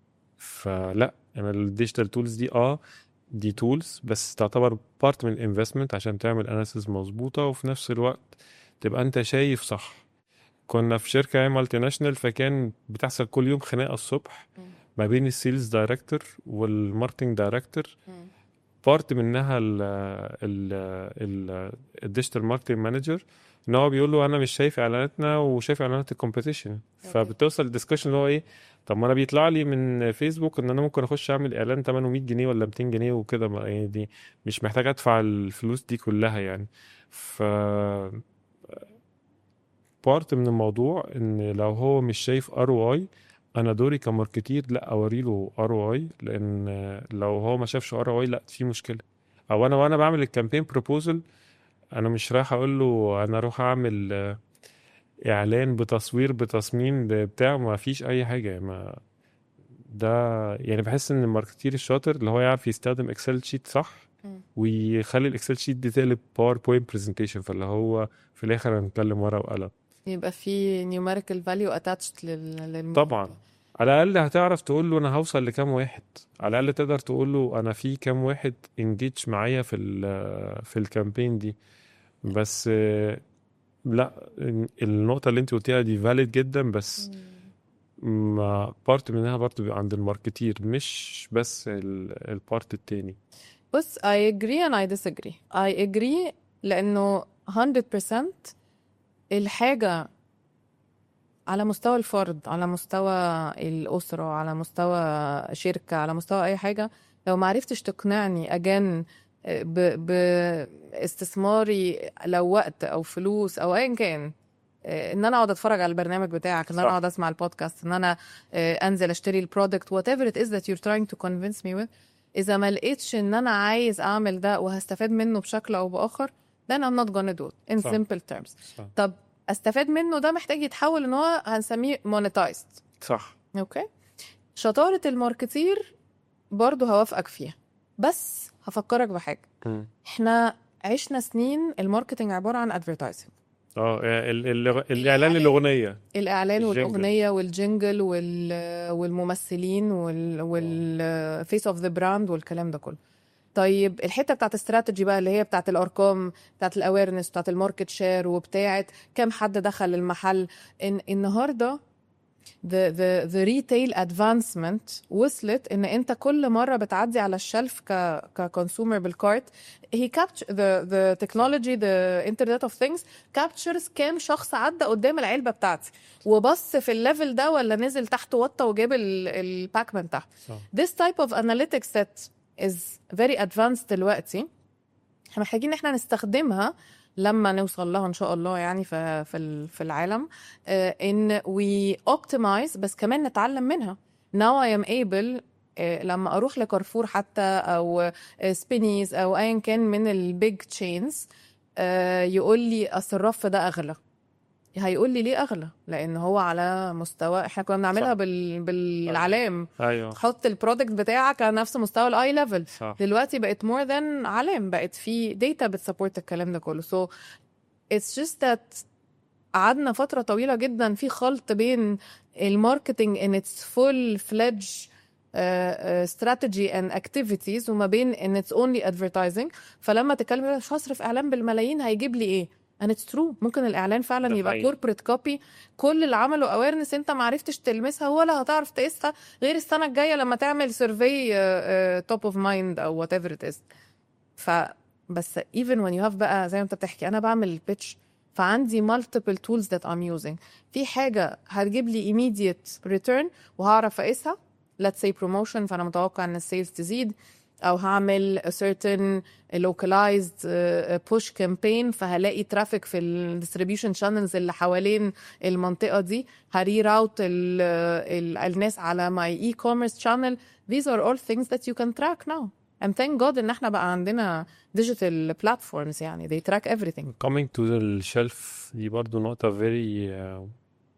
فلا انا الديجيتال تولز دي اه دي تولز بس تعتبر بارت من الانفستمنت عشان تعمل اناليسيس مظبوطه وفي نفس الوقت تبقى انت شايف صح كنا في شركه مالتي ناشونال فكان بتحصل كل يوم خناقه الصبح مم. ما بين السيلز دايركتور والماركتنج دايركتور مم. بارت منها ال ال ال الديجيتال ماركتنج مانجر ان هو بيقول له انا مش شايف اعلاناتنا وشايف اعلانات الكومبيتيشن فبتوصل الدiscussion اللي هو ايه طب ما انا بيطلع لي من فيسبوك ان انا ممكن اخش اعمل اعلان ثمنه 100 جنيه ولا 200 جنيه وكده ما- يعني دي مش محتاج ادفع الفلوس دي كلها يعني ف بارت من الموضوع ان لو هو مش شايف ار او اي انا دوري كماركتير لا اوري له ار او اي لان لو هو ما شافش ار او اي لا في مشكله او انا وانا بعمل الكامبين بروبوزل انا مش رايح اقول له انا اروح اعمل آه، اعلان بتصوير بتصميم بتاع ما فيش اي حاجه ما ده يعني بحس ان الماركتير الشاطر اللي هو يعرف يستخدم اكسل شيت صح مم. ويخلي الاكسل شيت دي تقلب باوربوينت برزنتيشن فاللي هو في الاخر هنتكلم ورقه وقلم يبقى في numerical value attached لل... لل... طبعا على الاقل هتعرف تقول له انا هوصل لكام واحد على الاقل تقدر تقول له انا في كام واحد انجيج معايا في ال في الكامبين دي بس آه، لا النقطة اللي انت قلتيها دي فاليد جدا بس ما بارت منها برضه بيبقى عند الماركتير مش بس البارت التاني بص I agree and I disagree I agree لأنه 100% الحاجة على مستوى الفرد على مستوى الأسرة على مستوى شركة على مستوى أي حاجة لو ما عرفتش تقنعني أجان ب... باستثماري لو وقت أو فلوس أو أيا كان ان انا اقعد اتفرج على البرنامج بتاعك ان انا صح. اقعد اسمع البودكاست ان انا آه، انزل اشتري البرودكت وات ايفر ات از ذات يور تراينج تو convince me with اذا ما لقيتش ان انا عايز اعمل ده وهستفاد منه بشكل او باخر then I'm not gonna do it in صح. simple terms صح طب استفاد منه ده محتاج يتحول ان هو هنسميه monetized صح اوكي شطارة الماركتير برضو هوافقك فيها بس هفكرك بحاجة مم. احنا عشنا سنين الماركتينج عبارة عن advertising اه ال- ال- الاعلان الاغنية الاعلان الجينجل. والاغنيه والجنجل وال والممثلين وال والفيس اوف ذا براند والكلام ده كله طيب الحته بتاعت استراتيجي بقى اللي هي بتاعت الارقام بتاعت الاويرنس بتاعت الماركت شير وبتاعت كم حد دخل المحل إن النهارده the the the retail advancement وصلت ان انت كل مره بتعدي على الشلف ك ككونسيومر بالكارت he capture the the technology the internet of things captures كام شخص عدى قدام العلبه بتاعتي وبص في الليفل ده ولا نزل تحت وطى وجاب ال- الباك من تحت صح. this type of analytics that is very advanced دلوقتي احنا محتاجين ان احنا نستخدمها لما نوصل لها ان شاء الله يعني في في ال- في العالم آه، ان we optimize بس كمان نتعلم منها now I am able آه، لما اروح لكارفور حتى او سبينيز او ايا كان من البيج تشينز يقول لي اصل الرف ده اغلى هيقول لي ليه اغلى لان هو على مستوى احنا كنا بنعملها صح. بال... بالعلام ايوه حط البرودكت بتاعك على نفس مستوى الاي ليفل صح دلوقتي بقت مور ذان علام بقت في داتا بتسبورت الكلام ده كله سو اتس جاست ذات قعدنا فتره طويله جدا في خلط بين الماركتنج ان اتس فول فليدج استراتيجي اند اكتيفيتيز وما بين ان اتس اونلي ادفرتايزنج فلما تتكلم مش هصرف اعلان بالملايين هيجيب لي ايه and it's true ممكن الاعلان فعلا ده يبقى حقيقي. كوربريت كوبي كل اللي عملوا اويرنس انت ما عرفتش تلمسها ولا هتعرف تقيسها غير السنه الجايه لما تعمل سيرفي توب اوف مايند او وات ايفر ات از ف بس even when you have بقى زي ما انت بتحكي انا بعمل البيتش فعندي multiple tools that I'm using في حاجه هتجيب لي immediate return وهعرف اقيسها let's say promotion فانا متوقع ان السيلز تزيد او هعمل a certain localized uh, push campaign فهلاقي ترافيك في الديستريبيوشن شانلز اللي حوالين المنطقه دي هري راوت ال, ال, الناس على my e-commerce channel these are all things that you can track now and thank God ان احنا بقى عندنا digital platforms يعني they track everything coming to the shelf دي برضو نقطة very uh,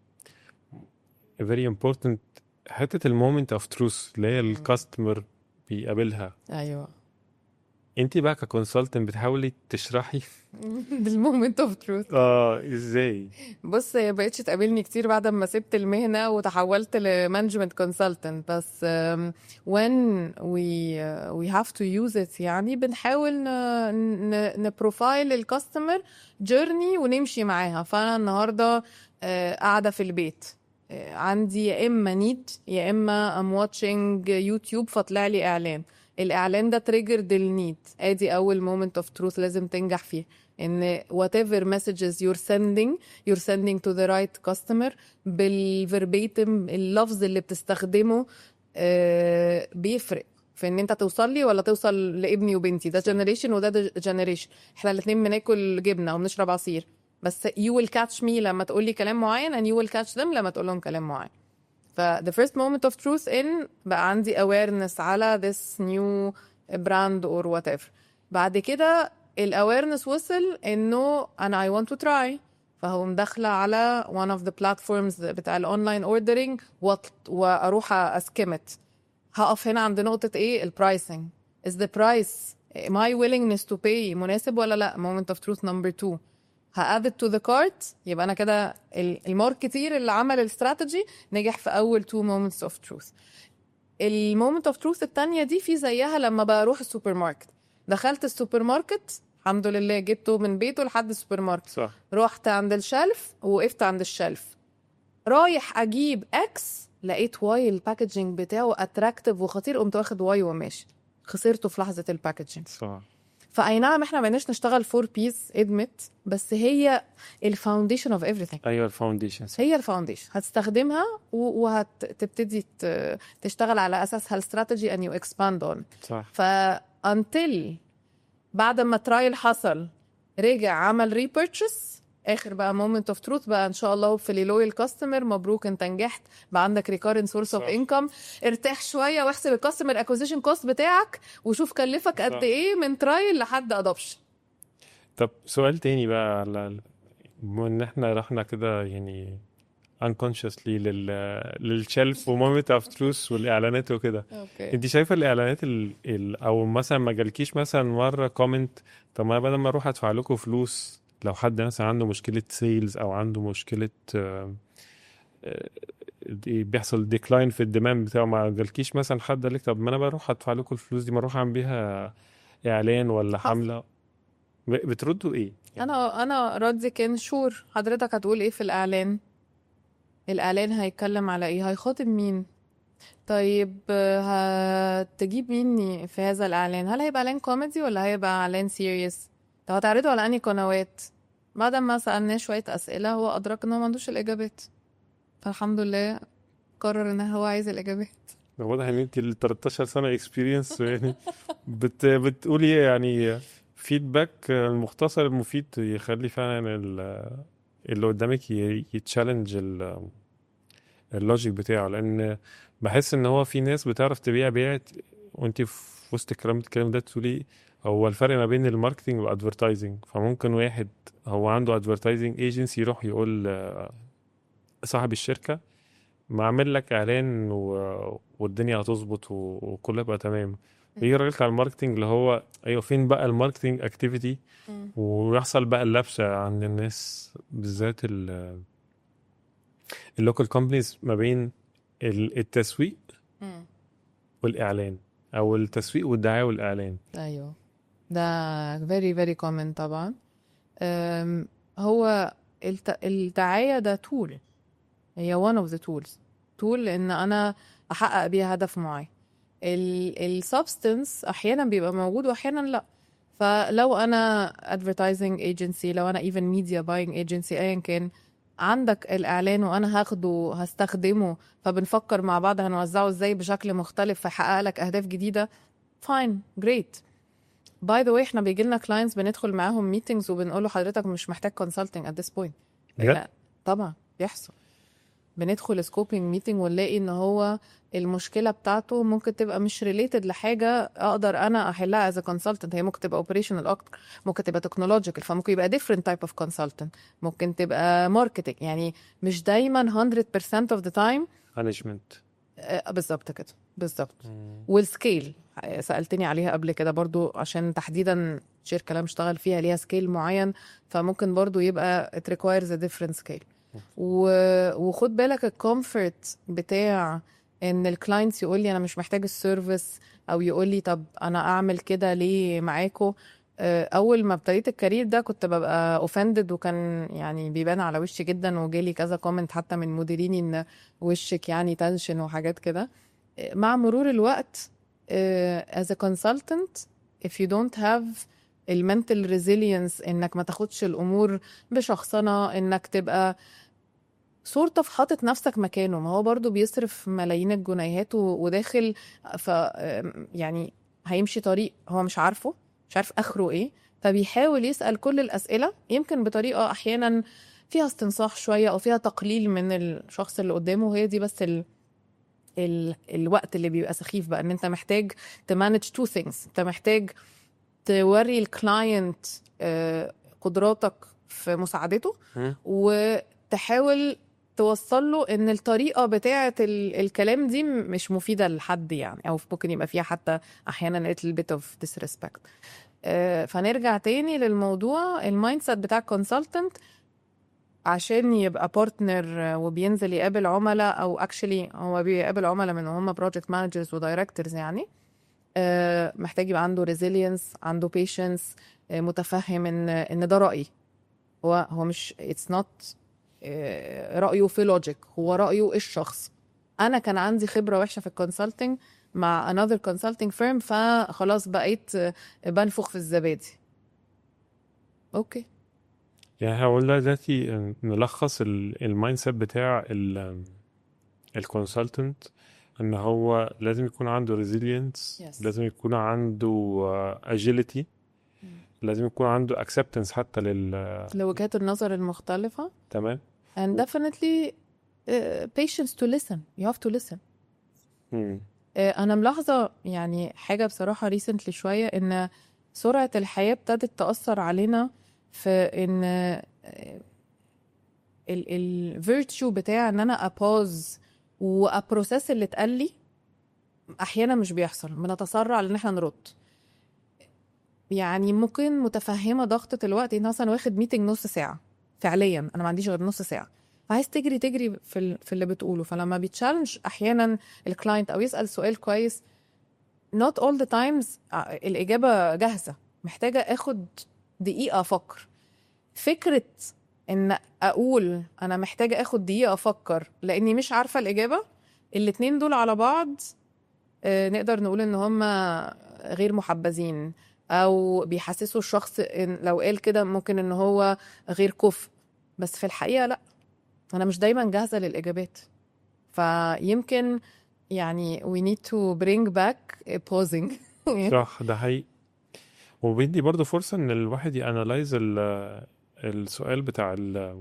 very important حتة المومنت اوف تروث اللي هي الكاستمر بيقابلها ايوه انت بقى ككونسلتنت بتحاولي تشرحي المومنت اوف تروث اه ازاي بص هي بقتش تقابلني كتير بعد ما سبت المهنة وتحولت لمانجمنت كونسلتنت بس um, when we uh, we have to use it يعني بنحاول ن, ن, نبروفايل الكاستمر جيرني ونمشي معاها فانا النهارده آه، قاعدة في البيت آه، عندي يا اما نيد يا اما ام واتشنج يوتيوب فطلع لي اعلان الاعلان ده تريجرد النيد ادي اول مومنت اوف تروث لازم تنجح فيه ان whatever messages you're sending you're sending to the right customer بالفيربيتم اللفظ اللي بتستخدمه آه، بيفرق في ان انت توصل لي ولا توصل لابني وبنتي ده جنريشن وده جنريشن احنا الاثنين بناكل جبنه وبنشرب عصير بس you will catch me لما تقول لي كلام معين and you will catch them لما تقول لهم كلام معين ف the first moment of truth in بقى عندي awareness على this new brand or whatever بعد كده الاويرنس وصل انه انا I want to try فهو مداخله على one of the platforms بتاع الاونلاين اوردرنج واروح اسكمت هقف هنا عند نقطه ايه البرايسنج is the price my willingness to pay مناسب ولا لا moment of truth number two هاد تو ذا كارت يبقى انا كده ال- الماركتير اللي عمل الاستراتيجي نجح في اول تو مومنتس اوف تروث المومنت اوف تروث التانية دي في زيها لما بروح السوبر ماركت دخلت السوبر ماركت الحمد لله جبته من بيته لحد السوبر ماركت صح رحت عند الشلف وقفت عند الشلف رايح اجيب اكس لقيت واي الباكجينج بتاعه اتراكتيف وخطير قمت واخد واي وماشي خسرته في لحظه الباكجينج صح فاي نعم احنا ما بقيناش نشتغل فور بيس ادمت بس هي الفاونديشن اوف everything ايوه الفاونديشن هي الفاونديشن هتستخدمها وهتبتدي تشتغل على اساسها الاستراتيجي ان يو اكسباند اون صح ف until بعد ما ترايل حصل رجع عمل ريبيرتشس اخر بقى مومنت اوف تروث بقى ان شاء الله في لويال كاستمر مبروك انت نجحت بقى عندك ريكارنت سورس اوف صح. انكم ارتاح شويه واحسب الكاستمر اكوزيشن كوست بتاعك وشوف كلفك صح. قد ايه من ترايل لحد ادوبشن طب سؤال تاني بقى على ال- بما ان احنا رحنا كده يعني unconsciously لل للشلف ومومنت اوف تروث والاعلانات وكده اوكي انت شايفه الاعلانات ال... ال... او مثلا ما جالكيش مثلا مره كومنت طب ما بدل ما اروح ادفع لكم فلوس لو حد مثلا عنده مشكله سيلز او عنده مشكله آه، آه، دي- بيحصل ديكلاين في الديماند بتاعه ما جالكيش مثلا حد قال لك طب ما انا بروح ادفع لكم الفلوس دي ما اروح اعمل بيها اعلان ولا حصل. حمله ب- بتردوا ايه؟ انا انا ردي كان شور حضرتك هتقول ايه في الاعلان الاعلان هيتكلم على ايه هيخاطب مين طيب آه، هتجيب مين في هذا الاعلان هل هيبقى اعلان كوميدي ولا هيبقى اعلان سيريس طب هتعرضه على انهي قنوات بعد ما سالناه شويه اسئله هو ادرك ان هو ما عندوش الاجابات فالحمد لله قرر ان هو عايز الاجابات واضح ان انت ال 13 سنه اكسبيرينس يعني بت بتقولي يعني فيدباك المختصر المفيد يخلي فعلا ال- اللي قدامك ي- يتشالنج ال- اللوجيك بتاعه لان بحس ان هو في ناس بتعرف تبيع بيع وانت في وسط الكلام الكلام ده تقولي هو الفرق ما بين الماركتينج والادفرتايزنج فممكن واحد هو عنده ادفرتايزنج ايجنسي يروح يقول آه، صاحب الشركه ما اعمل لك اعلان و... والدنيا هتظبط و... وكله يبقى تمام يجي الراجل بتاع الماركتينج اللي هو ايوه فين بقى الماركتينج اكتيفيتي ويحصل بقى اللبسه عند الناس بالذات ال اللوكال كومبانيز ما بين ال- التسويق والاعلان او التسويق والدعايه والاعلان ايوه ده very very common طبعا أم، هو الت... الدعاية ده تول هي one of the tools تول ان انا احقق بيها هدف معين السبستنس احيانا بيبقى موجود واحيانا لا فلو انا advertising agency لو انا even media buying agency ايا كان عندك الاعلان وانا هاخده هستخدمه فبنفكر مع بعض هنوزعه ازاي بشكل مختلف فيحقق لك اهداف جديده فاين جريت باي ذا واي احنا بيجي لنا كلاينتس بندخل معاهم ميتنجز وبنقول له حضرتك مش محتاج كونسلتنج ات ذس بوينت بجد؟ طبعا بيحصل بندخل سكوبينج ميتنج ونلاقي ان هو المشكله بتاعته ممكن تبقى مش ريليتد لحاجه اقدر انا احلها از كونسلتنت هي ممكن تبقى اوبريشنال اكتر ممكن تبقى تكنولوجيكال فممكن يبقى different type of consultant ممكن تبقى ماركتنج يعني مش دايما 100% of the time مانجمنت آه، بالظبط كده بالظبط والسكيل سألتني عليها قبل كده برضو عشان تحديدا الشركة اللي أنا بشتغل فيها ليها سكيل معين فممكن برضو يبقى it requires a different scale و... وخد بالك الكومفورت بتاع ان الكلاينتس يقول لي انا مش محتاج السيرفيس او يقول لي طب انا اعمل كده ليه معاكو آه، اول ما ابتديت الكارير ده كنت ببقى اوفندد وكان يعني بيبان على وشي جدا وجالي كذا كومنت حتى من مديريني ان وشك يعني تنشن وحاجات كده آه، مع مرور الوقت آه، as a consultant if you don't have المنتل ريزيلينس انك ما تاخدش الامور بشخصنه انك تبقى سورت اوف حاطط نفسك مكانه ما هو برضو بيصرف ملايين الجنيهات و- وداخل ف يعني هيمشي طريق هو مش عارفه مش عارف اخره ايه فبيحاول يسأل كل الأسئلة يمكن بطريقة أحيانا فيها استنصاح شوية أو فيها تقليل من الشخص اللي قدامه وهي دي بس ال... ال... الوقت اللي بيبقى سخيف بقى ان انت محتاج تمانج تو ثينجز انت محتاج توري الكلاينت قدراتك في مساعدته مم. وتحاول توصل له ان الطريقه بتاعه ال- الكلام دي مش مفيده لحد يعني او ممكن يبقى فيها حتى احيانا little bit of disrespect آه، فنرجع تاني للموضوع المايند سيت بتاع الكونسلتنت عشان يبقى بارتنر وبينزل يقابل عملاء او اكشلي هو بيقابل عملاء من هم بروجكت مانجرز ودايركتورز يعني آه، محتاج يبقى عنده ريزيلينس عنده بيشنس متفهم ان ان ده رايي هو هو مش اتس نوت رايه في لوجيك هو رايه الشخص انا كان عندي خبره وحشه في الكونسلتنج مع another consulting firm فخلاص بقيت آه، بنفخ في الزبادي اوكي يعني هقول دلوقتي نلخص المايند سيت بتاع الكونسلتنت ان هو لازم يكون عنده ريزيلينس Yes. لازم يكون عنده اجيليتي لازم يكون عنده اكسبتنس حتى لل لوجهات النظر المختلفه تمام and definitely uh, patience to listen you have to listen مم. آه، انا ملاحظه يعني حاجه بصراحه ريسنتلي شويه ان سرعه الحياه ابتدت تاثر علينا في ان الفيرتشو بتاع ان انا ابوز وابروسيس اللي اتقال لي احيانا مش بيحصل بنتسرع لان احنا نرد يعني ممكن متفهمه ضغطه الوقت انت مثلا واخد ميتنج نص ساعه فعليا انا ما عنديش غير نص ساعه فعايز تجري تجري في ال- في اللي بتقوله فلما بيتشالنج احيانا الكلاينت او يسال سؤال كويس not all the times ع- الاجابه جاهزه محتاجه اخد دقيقه افكر فكره ان اقول انا محتاجه اخد دقيقه افكر لاني مش عارفه الاجابه الاتنين دول على بعض آه، نقدر نقول ان هم غير محبذين او بيحسسوا الشخص إن لو قال كده ممكن ان هو غير كفء بس في الحقيقه لا انا مش دايما جاهزه للاجابات فيمكن يعني we need to bring back pausing صح ده حقيقي وبيدي برضه فرصة ان الواحد يانلايز السؤال بتاع ال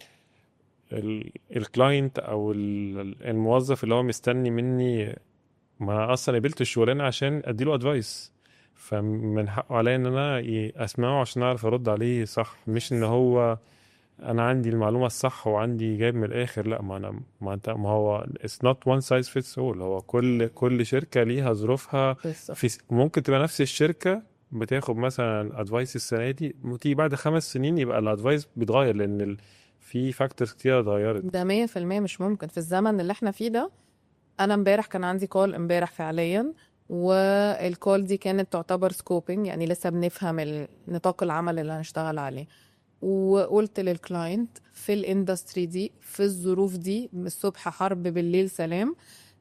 الكلاينت او ال- الموظف اللي هو مستني مني ما أنا اصلا قبلت الشغلانه عشان اديله ادفايس فمن حقه عليا ان انا ي- اسمعه عشان اعرف ارد عليه صح مش ان هو انا عندي المعلومه الصح وعندي جايب من الاخر لا ما انا ما انت ما هو it's not one size fits all هو كل كل شركه ليها ظروفها بالظبط. في ممكن تبقى نفس الشركه بتاخد مثلا ادفايس السنه دي تيجي بعد خمس سنين يبقى الادفايس بيتغير لان ال... في فاكتورز كتير اتغيرت ده مية في المية مش ممكن في الزمن اللي احنا فيه ده انا امبارح كان عندي كول امبارح فعليا والكول دي كانت تعتبر سكوبينج يعني لسه بنفهم ال- نطاق العمل اللي هنشتغل عليه وقلت للكلاينت في الاندستري دي في الظروف دي الصبح حرب بالليل سلام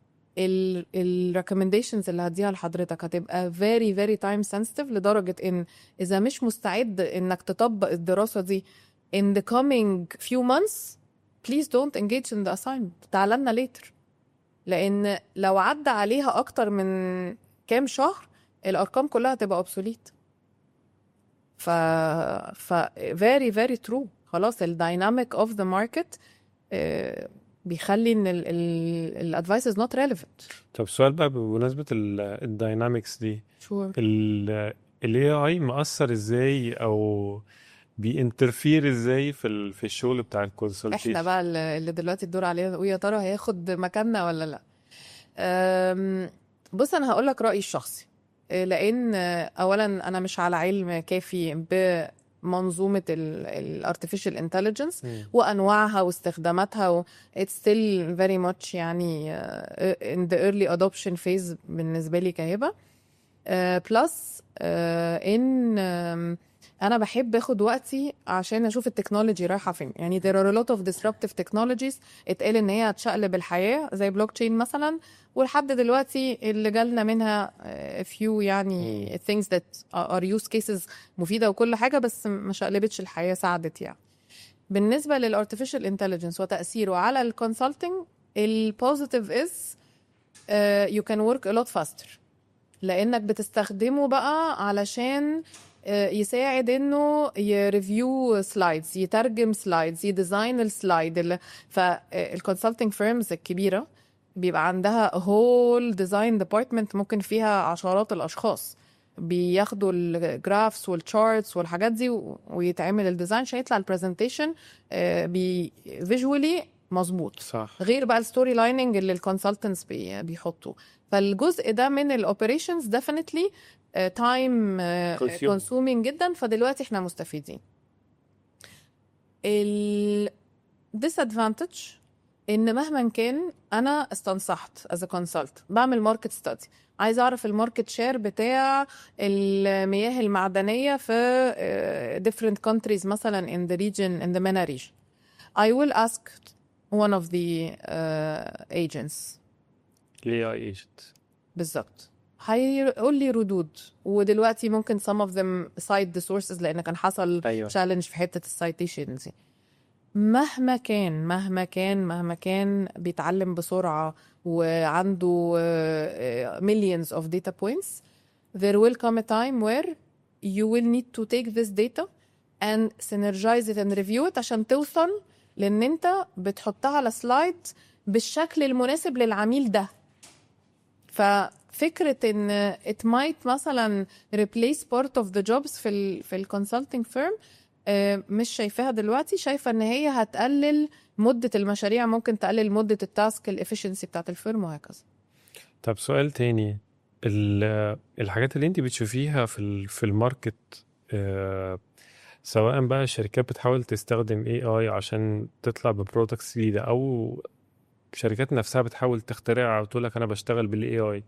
الريكومنديشنز اللي هديها لحضرتك هتبقى very very time sensitive لدرجة ان اذا مش مستعد انك تطبق الدراسة دي in the coming few months please don't engage in the assignment تعال لنا later لان لو عدى عليها اكتر من كام شهر الارقام كلها هتبقى obsolete ف ف very very true خلاص الدايناميك اوف ذا ماركت بيخلي ان الادفايس از نوت ريليفنت طب سؤال بقى بمناسبه الداينامكس دي شور الاي اي مأثر ازاي او بينترفير ازاي في ال... في الشغل بتاع الكونسلتيشن احنا بقى اللي اللي دلوقتي الدور علينا نقول يا ترى هياخد مكاننا ولا لا أم، بص انا هقول لك رايي الشخصي إيه، لان آه، اولا انا مش على علم كافي بمنظومه الارتفيشال انتليجنس مم. وانواعها واستخداماتها و it's still very much يعني uh, in the early adoption phase بالنسبه لي كهبه uh, plus uh, ان um, انا بحب اخد وقتي عشان اشوف التكنولوجي رايحه فين يعني there are a lot of disruptive technologies اتقال ان هي هتشقلب الحياه زي بلوك تشين مثلا ولحد دلوقتي اللي جالنا منها uh, few يعني things that are use cases مفيده وكل حاجه بس ما شقلبتش الحياه ساعدت يعني بالنسبه للارتفيشال انتليجنس وتاثيره على الكونسلتنج البوزيتيف از يو كان ورك a lot faster لانك بتستخدمه بقى علشان آه، يساعد انه يريفيو سلايدز يترجم سلايدز يديزاين السلايد فالكونسلتنج فيرمز الكبيره بيبقى عندها هول ديزاين ديبارتمنت ممكن فيها عشرات الاشخاص بياخدوا الجرافس والشارتس والحاجات دي و- ويتعمل الديزاين عشان يطلع البرزنتيشن بي فيجوالي مظبوط صح غير بقى الستوري لايننج اللي الكونسلتنتس بي بيحطوا فالجزء ده من الاوبريشنز ديفينتلي تايم Consuming. كونسومينج جدا فدلوقتي احنا مستفيدين ال disadvantage ان مهما كان انا استنصحت از كونسلت بعمل ماركت ستادي عايز اعرف الماركت شير بتاع المياه المعدنيه في uh, different countries مثلا in the region in the MENA region I will ask one of the uh, agents الاي اي ايجنت بالظبط هيقول لي ردود ودلوقتي ممكن some of them cite the sources لان كان حصل ايوه تشالنج في حته السايتيشن دي مهما كان مهما كان مهما كان بيتعلم بسرعه وعنده uh, uh, millions of data points there will come a time where you will need to take this data and synergize it and review it عشان توصل لان انت بتحطها على سلايد بالشكل المناسب للعميل ده ففكره ان it might مثلا replace part of the jobs في ال في الكونسلتنج فيرم مش شايفاها دلوقتي شايفه ان هي هتقلل مده المشاريع ممكن تقلل مده التاسك الافشنسي بتاعت الفيرم وهكذا طب سؤال تاني ال- الحاجات اللي انت بتشوفيها في ال- في الماركت آه، سواء بقى شركات بتحاول تستخدم اي اي عشان تطلع ببرودكتس جديدة او شركات نفسها بتحاول تخترع وتقول لك انا بشتغل بالاي اي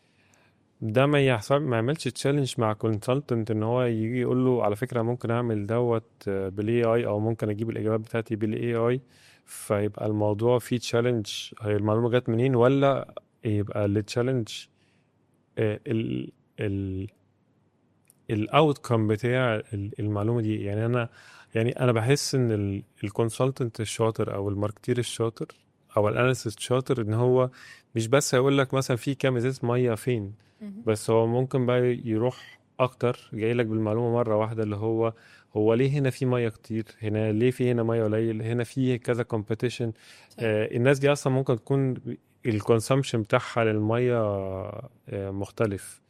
ده ما يحصل ما يعملش تشالنج مع كونسلتنت ان هو يجي يقول له على فكرة ممكن اعمل دوت بالاي اي او ممكن اجيب الاجابات بتاعتي بالاي اي فيبقى الموضوع فيه تشالنج هي المعلومة جت منين ولا يبقى التشالنج ال ال الاوتكم بتاع ال- المعلومه دي يعني انا يعني انا بحس ان الكونسلتنت الشاطر او الماركتير الشاطر او الاناليست الشاطر ان هو مش بس هيقول لك مثلا في كام ازازه ميه فين بس هو ممكن بقى يروح اكتر جاي لك بالمعلومه مره واحده اللي هو هو ليه هنا في ميه كتير هنا ليه في هنا ميه قليل هنا في كذا كومبيتيشن آه الناس دي اصلا ممكن تكون الكونسومشن بتاعها للميه آه مختلف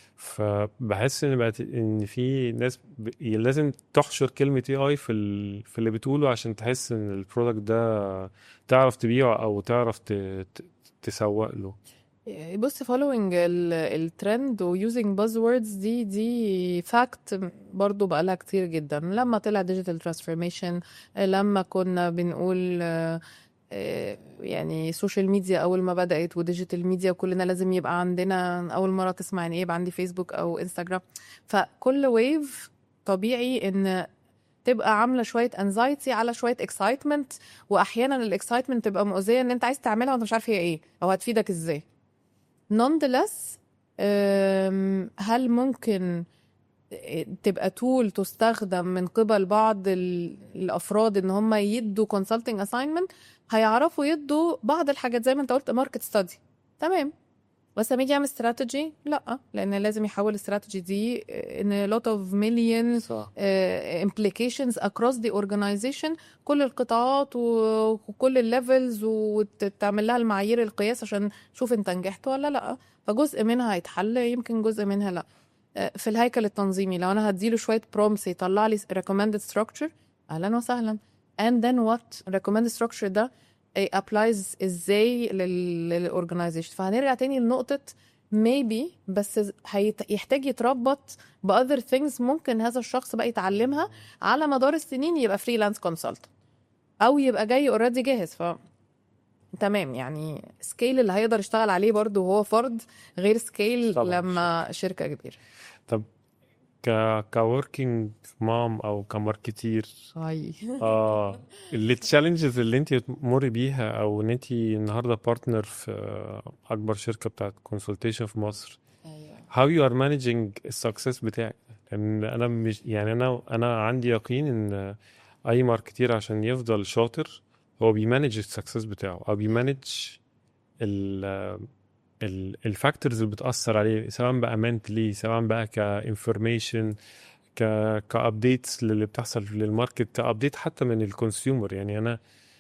فبحس ان بقت ان في ناس ب... لازم تحشر كلمه اي اي في ال... في اللي بتقوله عشان تحس ان البرودكت ده تعرف تبيعه او تعرف ت... ت... تسوق له بص following الترند ويوزنج buzzwords دي دي فاكت برضو بقالها كتير جدا لما طلع ديجيتال ترانسفورميشن لما كنا بنقول آه، آه، يعني سوشيال ميديا اول ما بدات وديجيتال ميديا وكلنا لازم يبقى عندنا اول مره تسمع يعني ايه يبقى عندي فيسبوك او انستغرام فكل ويف طبيعي ان تبقى عامله شويه انزايتي على شويه اكسايتمنت واحيانا الاكسايتمنت تبقى مؤذيه ان انت عايز تعملها وانت مش عارف هي ايه او هتفيدك ازاي nonetheless أم، هل ممكن تبقى تول تستخدم من قبل بعض ال- الافراد ان هم يدوا consulting assignment هيعرفوا يدوا بعض الحاجات زي ما انت قلت ماركت ستادي تمام بس لما يجي يعمل استراتيجي لا لان لازم يحول الاستراتيجي دي ان lot of millions صح uh, implications across the organization كل القطاعات و- وكل الليفلز وتعمل لها المعايير القياس عشان تشوف انت نجحت ولا لا فجزء منها هيتحل يمكن جزء منها لا آه، في الهيكل التنظيمي لو انا هديله شويه برومس يطلع لي recommended structure اهلا وسهلا and then what recommended structure ده آه، applies ازاي للاورجنايزيشن فهنرجع تاني لنقطه maybe بس هيت- يحتاج يتربط باذر things ممكن هذا الشخص بقى يتعلمها على مدار السنين يبقى فريلانس كونسلت او يبقى جاي اوريدي جاهز ف تمام يعني سكيل اللي هيقدر يشتغل عليه برضه وهو فرد غير سكيل طبعاً. لما شركه كبيره طب ك كوركينج مام او كماركتير هاي اه التشالنجز اللي انت بتمر بيها او ان انت النهارده بارتنر في اكبر شركه بتاعت كونسلتيشن في مصر ايوه how you are managing السكسس بتاعك لان انا مش يعني انا انا عندي يقين ان اي ماركتير عشان يفضل شاطر هو بيمانج السكسس بتاعه او بيمانج ال الفاكتورز اللي بتأثر عليه سواء بقى منتلي سواء بقى كانفورميشن ك كابديتس اللي بتحصل للماركت كابديت حتى من الكونسيومر يعني انا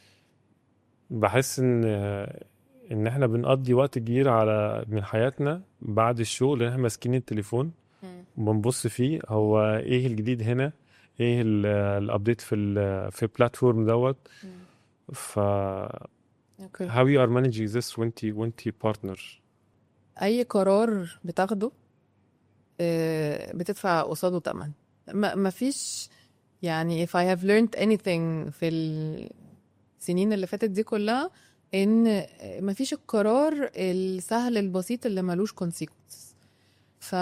بحس ان ان احنا بنقضي وقت كبير على من حياتنا بعد الشغل ان احنا ماسكين التليفون بنبص فيه هو ايه الجديد هنا ايه الابديت في ال في البلاتفورم دوت ف اوكي how you are managing this وانتي وانتي partner اي قرار بتاخده آه، بتدفع قصاده تمن ما ما فيش يعني if I have learned anything في السنين اللي فاتت دي كلها ان ما فيش القرار السهل البسيط اللي ملوش consequences ف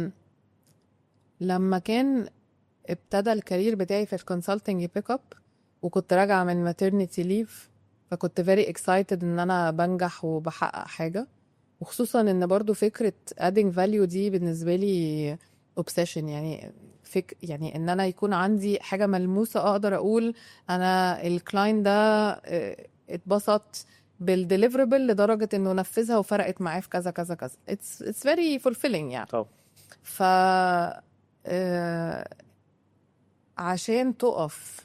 لما كان ابتدى الكارير بتاعي في الكونسلتنج بيك اب وكنت راجعه من ماترنتي ليف فكنت very excited ان انا بنجح وبحقق حاجه وخصوصا ان برضو فكره adding value دي بالنسبه لي obsession يعني فك يعني ان انا يكون عندي حاجه ملموسه اقدر اقول انا الكلاين ده اه، اتبسط بالديليفربل لدرجه انه نفذها وفرقت معاه في كذا كذا كذا it's it's very fulfilling يعني طبعا ف آه، عشان تقف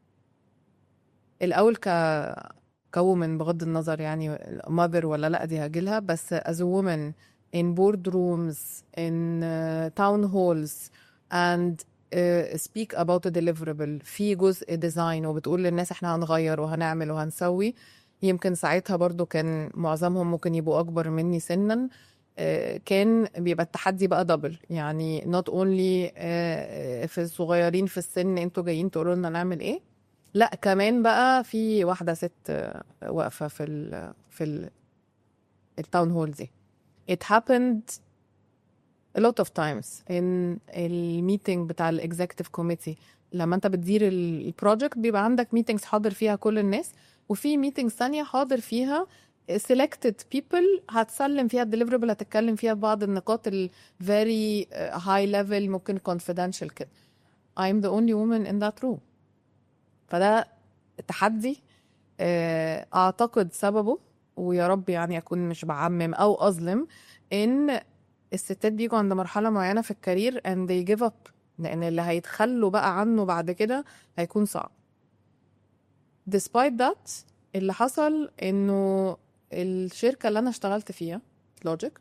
الاول ك كومن بغض النظر يعني mother ولا لا دي هجيلها بس as a woman in boardrooms in uh, town halls and uh, speak about a deliverable في جزء ديزاين وبتقول للناس احنا هنغير وهنعمل وهنسوي يمكن ساعتها برضو كان معظمهم ممكن يبقوا اكبر مني سنا آه، كان بيبقى التحدي بقى دبل يعني not only آه، في الصغيرين في السن انتوا جايين تقولوا لنا نعمل ايه لا كمان بقى في واحده ست آه، واقفه في ال في ال التاون هول دي it happened a lot of times in الميتنج بتاع الاكزيكتيف كوميتي لما انت بتدير البروجكت بيبقى عندك ميتنجز حاضر فيها كل الناس وفي ميتنجز ثانيه حاضر فيها selected people هتسلم فيها الديليفربل هتتكلم فيها بعض النقاط ال very uh, high level ممكن confidential كده I'm the only woman in that room فده تحدي آه، اعتقد سببه ويا رب يعني اكون مش بعمم او اظلم ان الستات بيجوا عند مرحله معينه في الكارير and they give up لان اللي هيتخلوا بقى عنه بعد كده هيكون صعب despite that اللي حصل انه الشركه اللي انا اشتغلت فيها لوجيك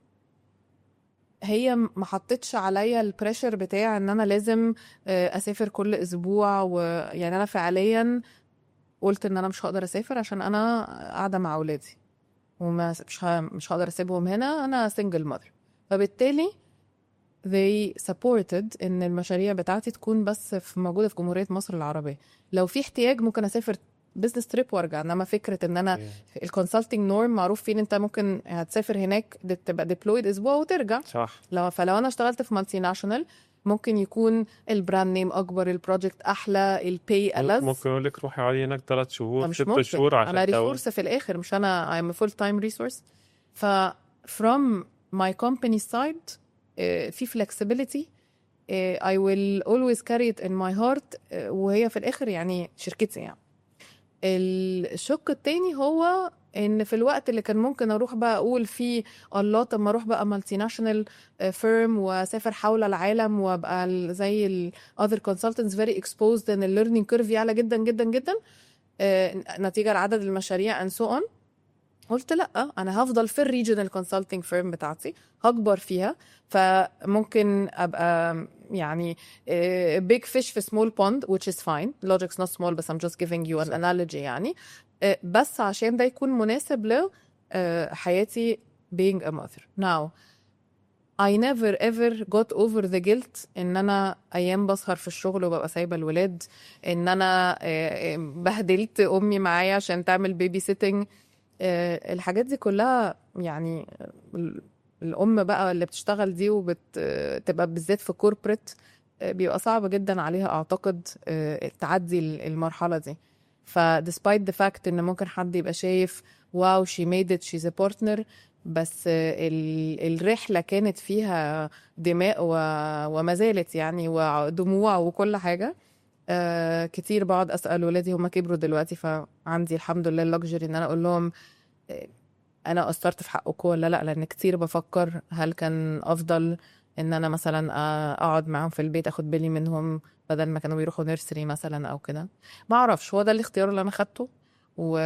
هي ما حطتش عليا البريشر بتاع ان انا لازم آه، اسافر كل اسبوع ويعني انا فعليا قلت ان انا مش هقدر اسافر عشان انا قاعده مع اولادي وما مش ه- مش هقدر اسيبهم هنا انا سنجل ماذر فبالتالي they supported ان المشاريع بتاعتي تكون بس في موجوده في جمهوريه مصر العربيه لو في احتياج ممكن اسافر بزنس تريب وارجع انما فكره ان انا الكونسلتنج نورم معروف فين انت ممكن هتسافر هناك دي- تبقى ديبلويد اسبوع وترجع صح لو فلو انا اشتغلت في مالتي ناشونال ممكن يكون البراند نيم اكبر البروجكت احلى البي ألذ ممكن اقول لك روحي اقعدي هناك ثلاث شهور مش ست ممكن شهور عشان انا تقوي. ريسورس في الاخر مش انا I'm a full time resource ف from my company side uh, في flexibility uh, I will always carry it in my heart uh, وهي في الاخر يعني شركتي يعني الشق التاني هو ان في الوقت اللي كان ممكن اروح بقى اقول فيه الله طب ما اروح بقى مالتي ناشونال فيرم واسافر حول العالم وابقى ال- زي ال other consultants very exposed ان الليرنينج كيرف يعلى جدا جدا جدا آه، نتيجه لعدد المشاريع and so on قلت لا انا هفضل في الريجنال كونسلتنج فيرم بتاعتي هكبر فيها فممكن ابقى يعني آه، big fish في small pond which is fine logic's not small بس I'm just giving you an analogy يعني آه، بس عشان ده يكون مناسب ل آه، حياتي being a mother now I never ever got over the guilt ان انا ايام بسهر في الشغل وببقى سايبه الولاد ان انا آه، آه، بهدلت امي معايا عشان تعمل بيبي سيتنج الحاجات دي كلها يعني ال- الام بقى اللي بتشتغل دي وبتبقى بالذات في كوربريت بيبقى صعب جدا عليها اعتقد آه، تعدي ال- المرحله دي ف despite the fact ان ممكن حد يبقى شايف واو she made it she's a partner بس آه، ال- الرحله كانت فيها دماء و... وما زالت يعني ودموع وكل حاجه آه كتير بقعد اسال ولادي هم كبروا دلوقتي فعندي الحمد لله اللكجري ان انا اقول لهم آه، انا قصرت في حقكم ولا لا لان كتير بفكر هل كان افضل ان انا مثلا آه، اقعد معاهم في البيت اخد بالي منهم بدل ما كانوا بيروحوا نيرسري مثلا او كده ما اعرفش هو ده الاختيار اللي انا خدته و...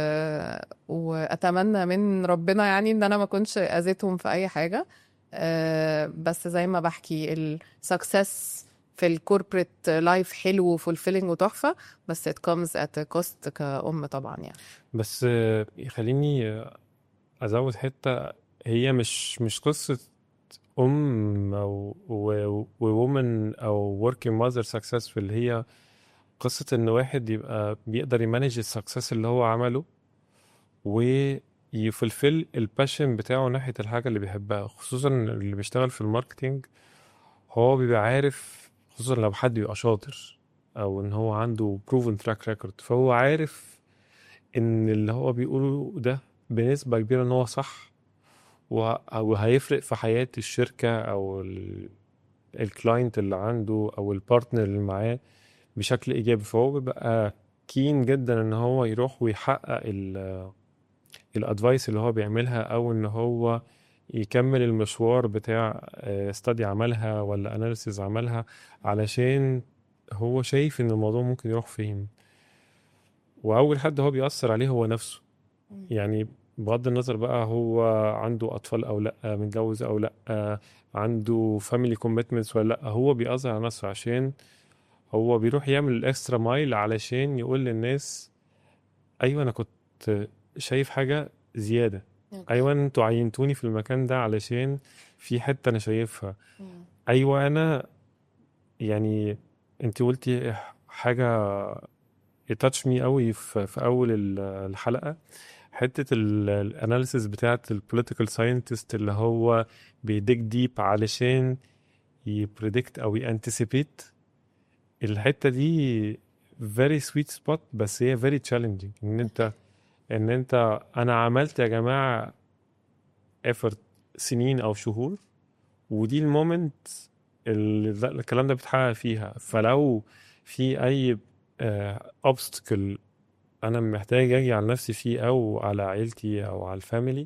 واتمنى من ربنا يعني ان انا ما اكونش اذيتهم في اي حاجه آه، بس زي ما بحكي السكسس في الكوربريت لايف حلو وفولفيلنج وتحفه بس it comes at a cost كأم طبعا يعني بس آه، يخليني آه، ازود حته هي مش مش قصة أم أو وومن أو working mother successful هي قصة إن واحد يبقى بيقدر يمانج السكسس اللي هو عمله ويفلفل الباشن بتاعه ناحية الحاجة اللي بيحبها خصوصا اللي بيشتغل في الماركتينج هو بيبقى عارف خصوصا لو حد بيبقى شاطر أو إن هو عنده proven track record فهو عارف إن اللي هو بيقوله ده بنسبة كبيرة إن هو صح وه- وهيفرق في حياة الشركة أو ال- الكلاينت اللي عنده أو البارتنر اللي معاه بشكل إيجابي فهو بيبقى كين جدا إن هو يروح ويحقق الأدفايس اللي هو بيعملها أو إن هو يكمل المشوار بتاع استادي عملها ولا اناليسيز عملها علشان هو شايف إن الموضوع ممكن يروح فين وأول حد هو بيأثر عليه هو نفسه يعني بغض النظر بقى هو عنده اطفال او لا متجوز او لا عنده فاميلي كوميتمنتس ولا لا هو بيأثر على نفسه عشان هو بيروح يعمل الاكسترا مايل علشان يقول للناس ايوه انا كنت شايف حاجه زياده أوكي. ايوه انتوا عينتوني في المكان ده علشان في حته انا شايفها مم. ايوه انا يعني انت قلتي حاجه تاتش مي قوي في في اول ال- الحلقه حته الاناليسيس بتاعت البوليتيكال ساينتست اللي هو بيديك ديب علشان يبريدكت او يانتسيبيت الحته دي very sweet spot بس هي very challenging ان انت ان انت انا عملت يا جماعه effort سنين او شهور ودي المومنت اللي ده- الكلام ده بيتحقق فيها فلو في اي اوبستكل انا محتاج اجي على نفسي فيه او على عيلتي او على الفاميلي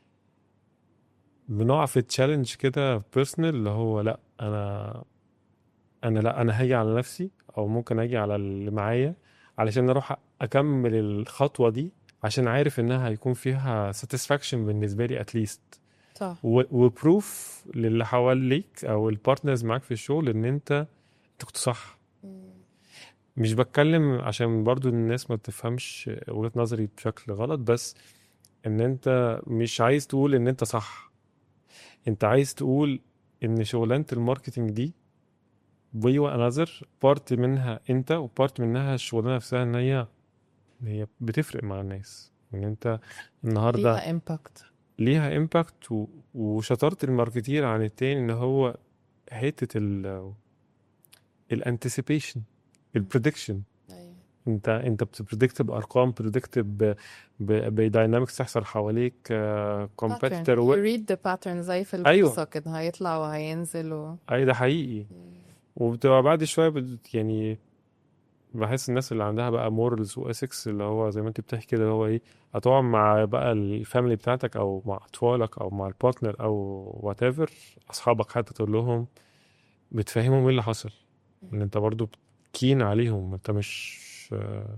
بنقع في تشالنج كده بيرسونال اللي هو لا انا انا لا انا هاجي على نفسي او ممكن اجي على اللي معايا علشان اروح اكمل الخطوه دي عشان عارف انها هيكون فيها ساتسفاكشن بالنسبه لي اتليست صح وبروف للي حواليك او البارتنرز معاك في الشغل ان انت انت كنت صح مم. مش بتكلم عشان برضو الناس ما تفهمش وجهة نظري بشكل غلط بس ان انت مش عايز تقول ان انت صح انت عايز تقول ان شغلانة الماركتينج دي way another بارت منها انت وبارت منها الشغلانة نفسها ان هي ان هي بتفرق مع الناس ان انت النهارده ليها امباكت ليها امباكت وشطارة الماركتير عن التاني ان هو حتة ال الانتسيبيشن البريدكشن ايوه انت انت بتبريدكت بارقام بريدكت بداينامكس تحصل حواليك كومبيتيتور و... ريد ذا باترن زي في أيوة. البورصه كده هيطلع وهينزل و... اي ده حقيقي وبتبقى بعد شويه بت... يعني بحس الناس اللي عندها بقى مورالز واسكس اللي هو زي ما انت بتحكي كده اللي هو ايه هتقعد مع بقى الفاميلي بتاعتك او مع اطفالك او مع البارتنر او وات ايفر اصحابك حتى تقول لهم بتفهمهم ايه اللي حصل ان انت برضو كين عليهم انت مش آه،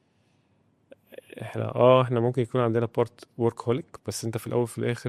احنا اه احنا ممكن يكون عندنا بارت ورك هوليك بس انت في الاول وفي الاخر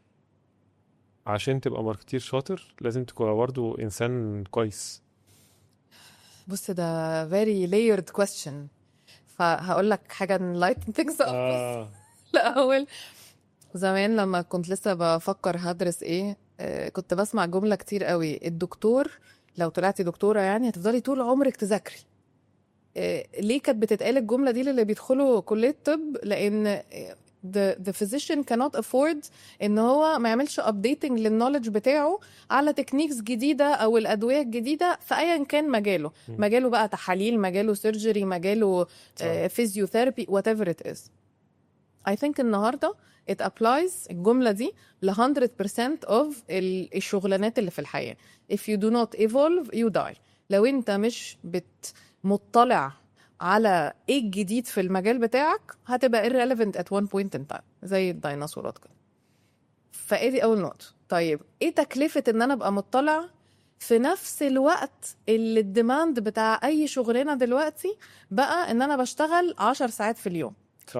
عشان تبقى ماركتير شاطر لازم تكون برضو انسان كويس بص ده very layered question فهقول لك حاجه enlighten things up اه الأول زمان لما كنت لسه بفكر هدرس ايه آه، كنت بسمع جملة كتير قوي الدكتور لو طلعتي دكتورة يعني هتفضلي طول عمرك تذاكري آه، ليه كانت بتتقال الجملة دي للي بيدخلوا كلية طب لأن آه، the, the physician cannot afford ان هو ما يعملش updating للنولج بتاعه على تكنيكس جديدة او الادوية الجديدة في ايا كان مجاله م. مجاله بقى تحاليل مجاله سيرجري مجاله فيزيوثيرابي وات ايفر ات از I think النهارده it applies الجملة دي ل 100% of ال- الشغلانات اللي في الحياة if you do not evolve you die لو انت مش بت مطلع على ايه الجديد في المجال بتاعك هتبقى irrelevant at one point in time زي الديناصورات كده فايه دي اول نقطة طيب ايه تكلفة ان انا ابقى مطلع في نفس الوقت اللي الديماند بتاع اي شغلانة دلوقتي بقى ان انا بشتغل 10 ساعات في اليوم صح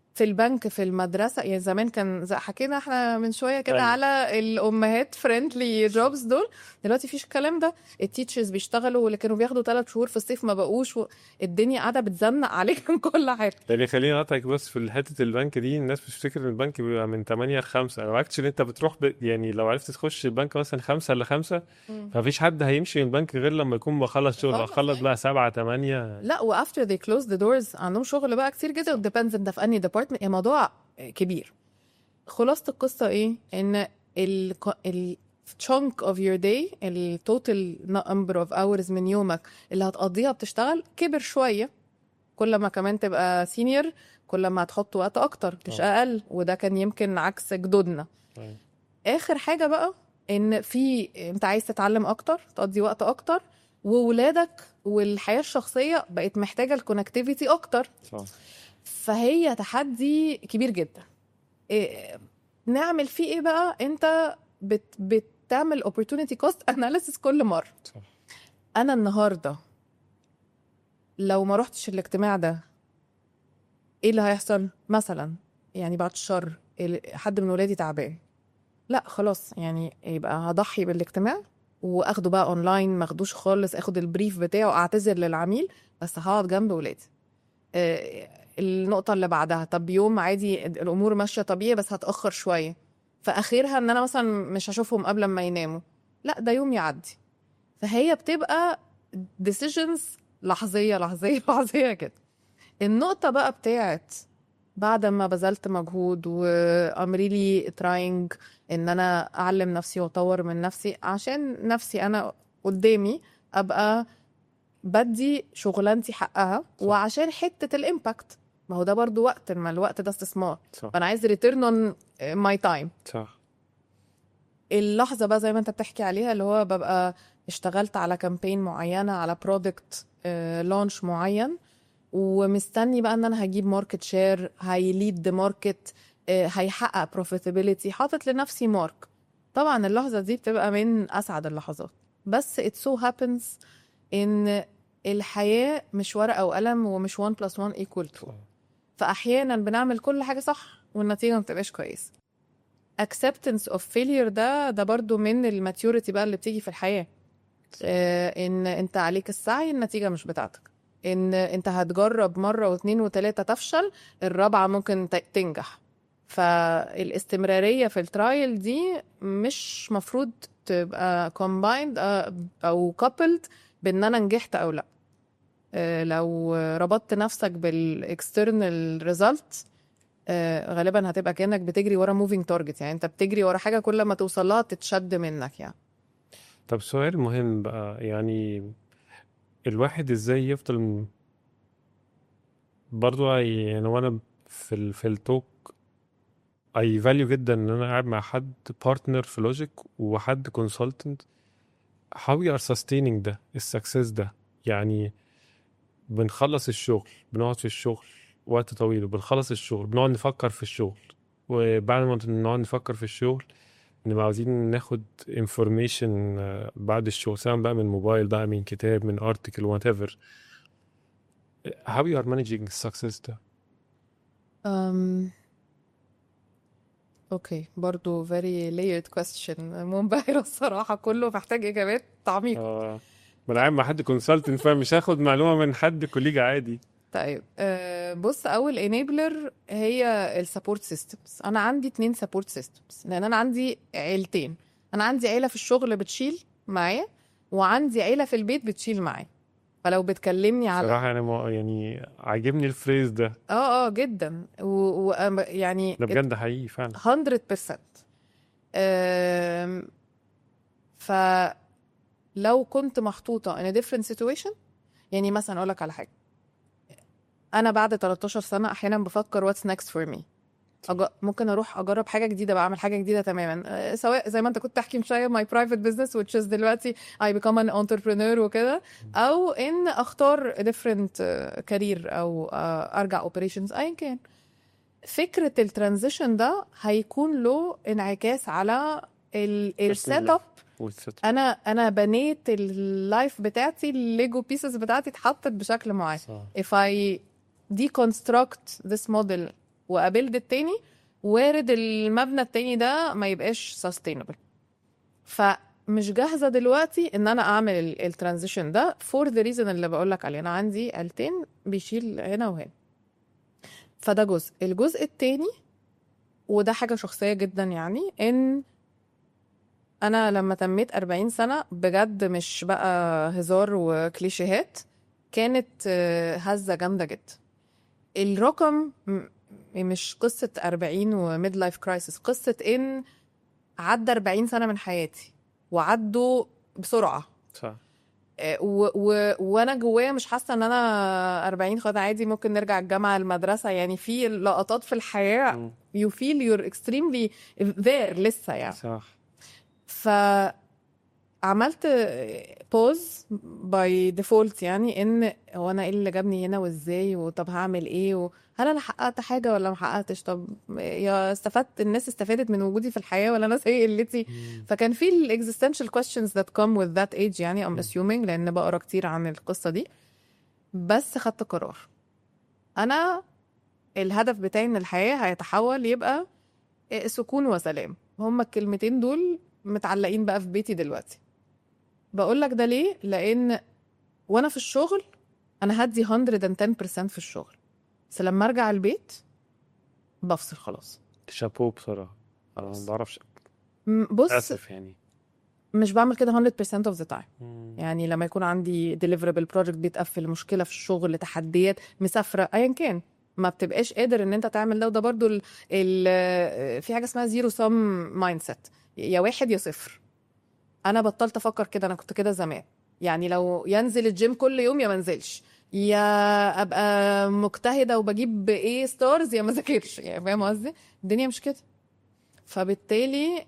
في البنك في المدرسه يعني زمان كان زي حكينا احنا من شويه كده أيوة. على الامهات فريندلي جوبز دول دلوقتي مفيش الكلام ده التيتشرز بيشتغلوا واللي كانوا بياخدوا ثلاث شهور في الصيف ما بقوش و... الدنيا قاعده بتزنق عليك من كل حاجه يعني خليني اقطعك بس في حته البنك دي الناس بتفتكر ان البنك بيبقى من 8 ل 5 او اكشلي انت بتروح ب... يعني لو عرفت تخش البنك مثلا 5 ل 5 فمفيش حد هيمشي من البنك غير لما يكون مخلص شغل خلاص، اخلص أيوة. بقى 7 8 لا وافتر they close the doors عندهم شغل بقى كتير جدا ديبندز انت في انهي ديبارتمنت الموضوع كبير خلاصه القصه ايه ان ال ال chunk of your day التوتال number of hours من يومك اللي هتقضيها بتشتغل كبر شويه كل ما كمان تبقى سينيور كل ما هتحط وقت اكتر مش طبعا. اقل وده كان يمكن عكس جدودنا أيوة. اخر حاجه بقى ان في انت عايز تتعلم اكتر تقضي وقت اكتر وولادك والحياه الشخصيه بقت محتاجه الكونكتيفيتي اكتر صح فهي تحدي كبير جدا إيه نعمل فيه ايه بقى انت بت بتعمل opportunity cost analysis كل مره صح انا النهارده لو ما رحتش الاجتماع ده ايه اللي هيحصل مثلا يعني بعد الشر ال- حد من ولادي تعبان لا خلاص يعني يبقى هضحي بالاجتماع واخده بقى اونلاين ماخدوش خالص اخد البريف بتاعه اعتذر للعميل بس هقعد جنب ولادي آه، النقطة اللي بعدها طب يوم عادي الأمور ماشية طبيعي بس هتأخر شوية فآخرها إن أنا مثلا مش هشوفهم قبل ما يناموا لا ده يوم يعدي فهي بتبقى decisions لحظية لحظية لحظية كده النقطة بقى بتاعت بعد ما بذلت مجهود و I'm really trying ان انا اعلم نفسي واطور من نفسي عشان نفسي انا قدامي ابقى بدي شغلانتي حقها صح. وعشان حتة الامباكت ما هو ده برضو وقت ما الوقت ده استثمار صح فانا عايز ريتيرن اون ماي تايم صح اللحظه بقى زي ما انت بتحكي عليها اللي هو ببقى اشتغلت على كامبين معينه على برودكت لونش معين ومستني بقى ان انا هجيب ماركت شير هيليد ذا ماركت هيحقق بروفيتابيلتي حاطط لنفسي مارك طبعا اللحظه دي بتبقى من اسعد اللحظات بس it so happens ان الحياه مش ورقه وقلم ومش 1 بلس 1 equal 2 صح. فاحيانا بنعمل كل حاجه صح والنتيجه ما بتبقاش كويسه acceptance of failure ده ده برضو من الماتيوريتي بقى اللي بتيجي في الحياه آه ان انت عليك السعي النتيجه مش بتاعتك ان انت هتجرب مره واثنين وثلاثه تفشل الرابعه ممكن ت- تنجح فالاستمراريه في الترايل دي مش مفروض تبقى combined آه، او coupled بان انا نجحت او لا آه، لو ربطت نفسك بالاكسترنال ريزلت غالبا هتبقى كانك بتجري ورا موفينج تارجت يعني انت بتجري ورا حاجه كل ما توصل لها تتشد منك يعني طب سؤال مهم بقى يعني الواحد ازاي يفضل م- برضو يعني وانا في ال في التوك اي فاليو جدا ان انا قاعد مع حد بارتنر في لوجيك وحد كونسلتنت how we are sustaining ده السكسس ده يعني بنخلص الشغل بنقعد في الشغل وقت طويل وبنخلص الشغل بنقعد نفكر في الشغل وبعد ما نقعد نفكر في الشغل نبقى عاوزين ناخد انفورميشن بعد الشغل سواء بقى من موبايل بقى من كتاب من ارتكل وات ايفر how you are managing success ده أم... اوكي برضو very layered question منبهرة الصراحة كله محتاج إجابات عميقة اه ما انا قاعد مع حد كونسلتنت فمش هاخد معلومه من حد كوليج عادي طيب أه بص أول enabler هي السبورت سيستمز أنا عندي اتنين سبورت سيستمز لأن أنا عندي عيلتين أنا عندي عيلة في الشغل بتشيل معايا وعندي عيلة في البيت بتشيل معايا فلو بتكلمني على صراحه انا ما يعني عاجبني الفريز ده اه اه جدا و... و... يعني ده بجد حقيقي فعلا 100% أم، فلو كنت محطوطة in a different situation يعني مثلا أقول لك على حاجة أنا بعد 13 سنة أحيانا بفكر what's next for me أج... ممكن أروح أجرب حاجة جديدة بعمل حاجة جديدة تماما أه، سواء زي ما أنت كنت تحكي من شوية my private business which is دلوقتي I become an entrepreneur وكده أو إن أختار different uh, career أو uh, أرجع operations أيا كان فكرة الترانزيشن ده هيكون له انعكاس على السيت اب والست- انا انا بنيت اللايف بتاعتي الليجو بيسز بتاعتي اتحطت بشكل معين صح if I deconstruct this model وابيلد التاني وارد المبنى التاني ده ما يبقاش sustainable فمش جاهزه دلوقتي ان انا اعمل الترانزيشن ده فور ذا ريزن اللي بقول لك عليه انا عندي آلتين بيشيل هنا وهنا فده جزء الجزء التاني وده حاجه شخصيه جدا يعني ان انا لما تميت 40 سنه بجد مش بقى هزار وكليشيهات كانت آه، هزه جامده جدا الرقم م- مش قصه 40 وميد لايف كرايسيس قصه ان عدى 40 سنه من حياتي وعدوا بسرعه صح آه، و و وانا جوايا مش حاسه ان انا 40 خد عادي ممكن نرجع الجامعه المدرسه يعني في لقطات في الحياه مم. you feel you're extremely there لسه يعني صح فعملت بوز باي ديفولت يعني ان هو انا ايه اللي جابني هنا وازاي وطب هعمل ايه وهل انا حققت حاجه ولا ما حققتش طب يا استفدت الناس استفادت من وجودي في الحياه ولا انا زي قلتي مم. فكان في ال existential questions that come with that age يعني I'm مم. assuming لأن بقرا كتير عن القصة دي بس خدت قرار أنا الهدف بتاعي إن الحياة هيتحول يبقى سكون وسلام هما الكلمتين دول متعلقين بقى في بيتي دلوقتي بقول لك ده ليه لأن وأنا في الشغل أنا هدي 110% في الشغل بس لما أرجع البيت بفصل خلاص شابو بصراحه انا ما بعرفش م- بص اسف يعني مش بعمل كده 100% of the time مم. يعني لما يكون عندي ديليفربل بروجكت بيتقفل مشكله في الشغل تحديات مسافره ايا كان ما بتبقاش قادر ان انت تعمل ده وده برضو ال ال في حاجه اسمها زيرو سم مايند سيت يا واحد يا صفر انا بطلت افكر كده انا كنت كده زمان يعني لو ينزل الجيم كل يوم يا ما انزلش يا ابقى مجتهده وبجيب ايه ستارز يا ما ذاكرش يعني فاهم قصدي الدنيا مش كده فبالتالي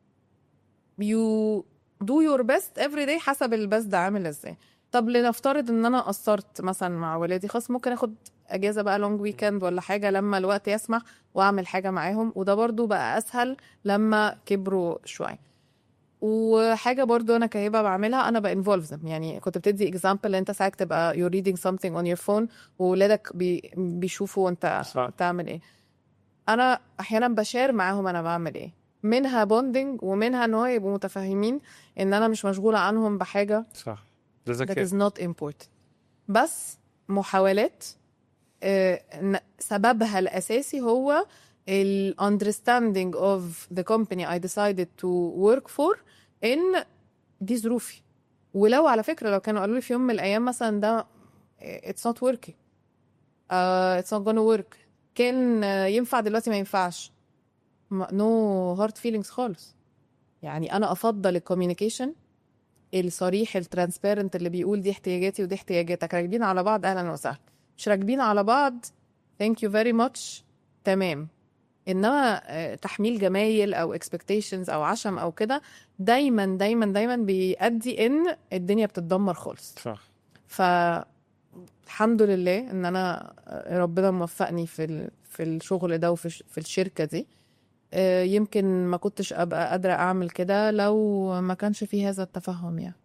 you do your best every day حسب البست ده عامل ازاي طب لنفترض ان انا قصرت مثلا مع ولادي خلاص ممكن اخد اجازه بقى لونج ويكند ولا حاجه لما الوقت يسمح واعمل حاجه معاهم وده برضو بقى اسهل لما كبروا شويه وحاجه برضو انا كهبه بعملها انا بانفولف them يعني كنت بتدي اكزامبل انت ساعات تبقى you're reading something on your phone وولادك بي بيشوفوا انت صح. بتعمل ايه انا احيانا بشار معاهم انا بعمل ايه منها بوندنج ومنها ان هو يبقوا متفاهمين ان انا مش مشغوله عنهم بحاجه صح ده that ذكاء is not important بس محاولات آه، ن- سببها الأساسي هو ال understanding of the company I decided to work for إن دي ظروفي ولو على فكرة لو كانوا قالوا لي في يوم من الأيام مثلا ده it's not working uh, it's not gonna work كان آه، ينفع دلوقتي ما ينفعش ما- no hard feelings خالص يعني أنا أفضل الكوميونيكيشن الصريح الترانسبيرنت اللي بيقول دي احتياجاتي ودي احتياجاتك راكبين على بعض اهلا وسهلا مش راكبين على بعض ثانك يو فيري ماتش تمام انما آه، تحميل جمايل او اكسبكتيشنز او عشم او كده دايما دايما دايما بيؤدي ان الدنيا بتتدمر خالص صح ف الحمد لله ان انا آه، ربنا موفقني في ال... في الشغل ده وفي ش- في الشركه دي آه، يمكن ما كنتش ابقى قادره اعمل كده لو ما كانش في هذا التفهم يعني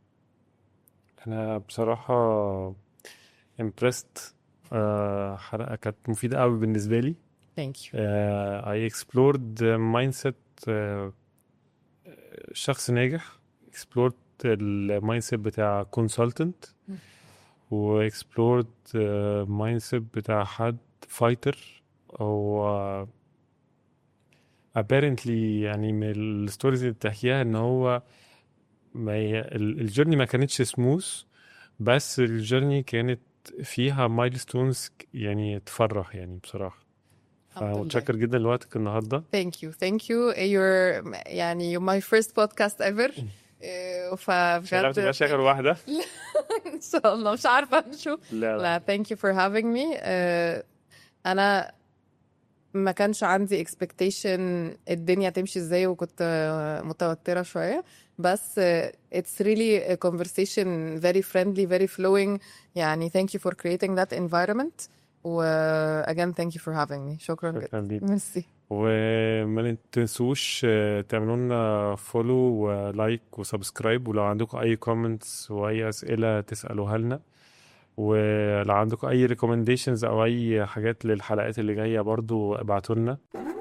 انا بصراحه impressed آه، حلقه كانت مفيده قوي بالنسبه لي ثانك يو آه، I explored مايند سيت شخص ناجح explored المايند سيت بتاع consultant مم. و explored مايند سيت بتاع حد فايتر او آه، apparently يعني من الستوريز اللي بتحكيها ان هو ما ي... ال- الجيرني ما كانتش سموث بس الجيرني كانت فيها مايلستونز يعني تفرح يعني بصراحة الحمد لله. فمتشكر جدا لوقتك النهارده ثانك يو ثانك يو you're يعني you're my first podcast ever آه، مش عارف تبقى فبجد اخر واحده ان شاء الله مش عارفه نشوف لا لا لا thank you for having me آه، انا ما كانش عندي expectation الدنيا تمشي ازاي وكنت آه، متوترة شوية بس آه، it's really a conversation very friendly very flowing يعني thank you for creating that environment و again thank you for having me شكرا جدا شكرا ليك ميرسي وما تنسوش آه، تعملوا لنا فولو ولايك وسبسكرايب ولو عندكم اي كومنتس واي اسئله تسالوها لنا ولو عندكم اي recommendations او اي حاجات للحلقات اللي جايه برضو ابعتوا لنا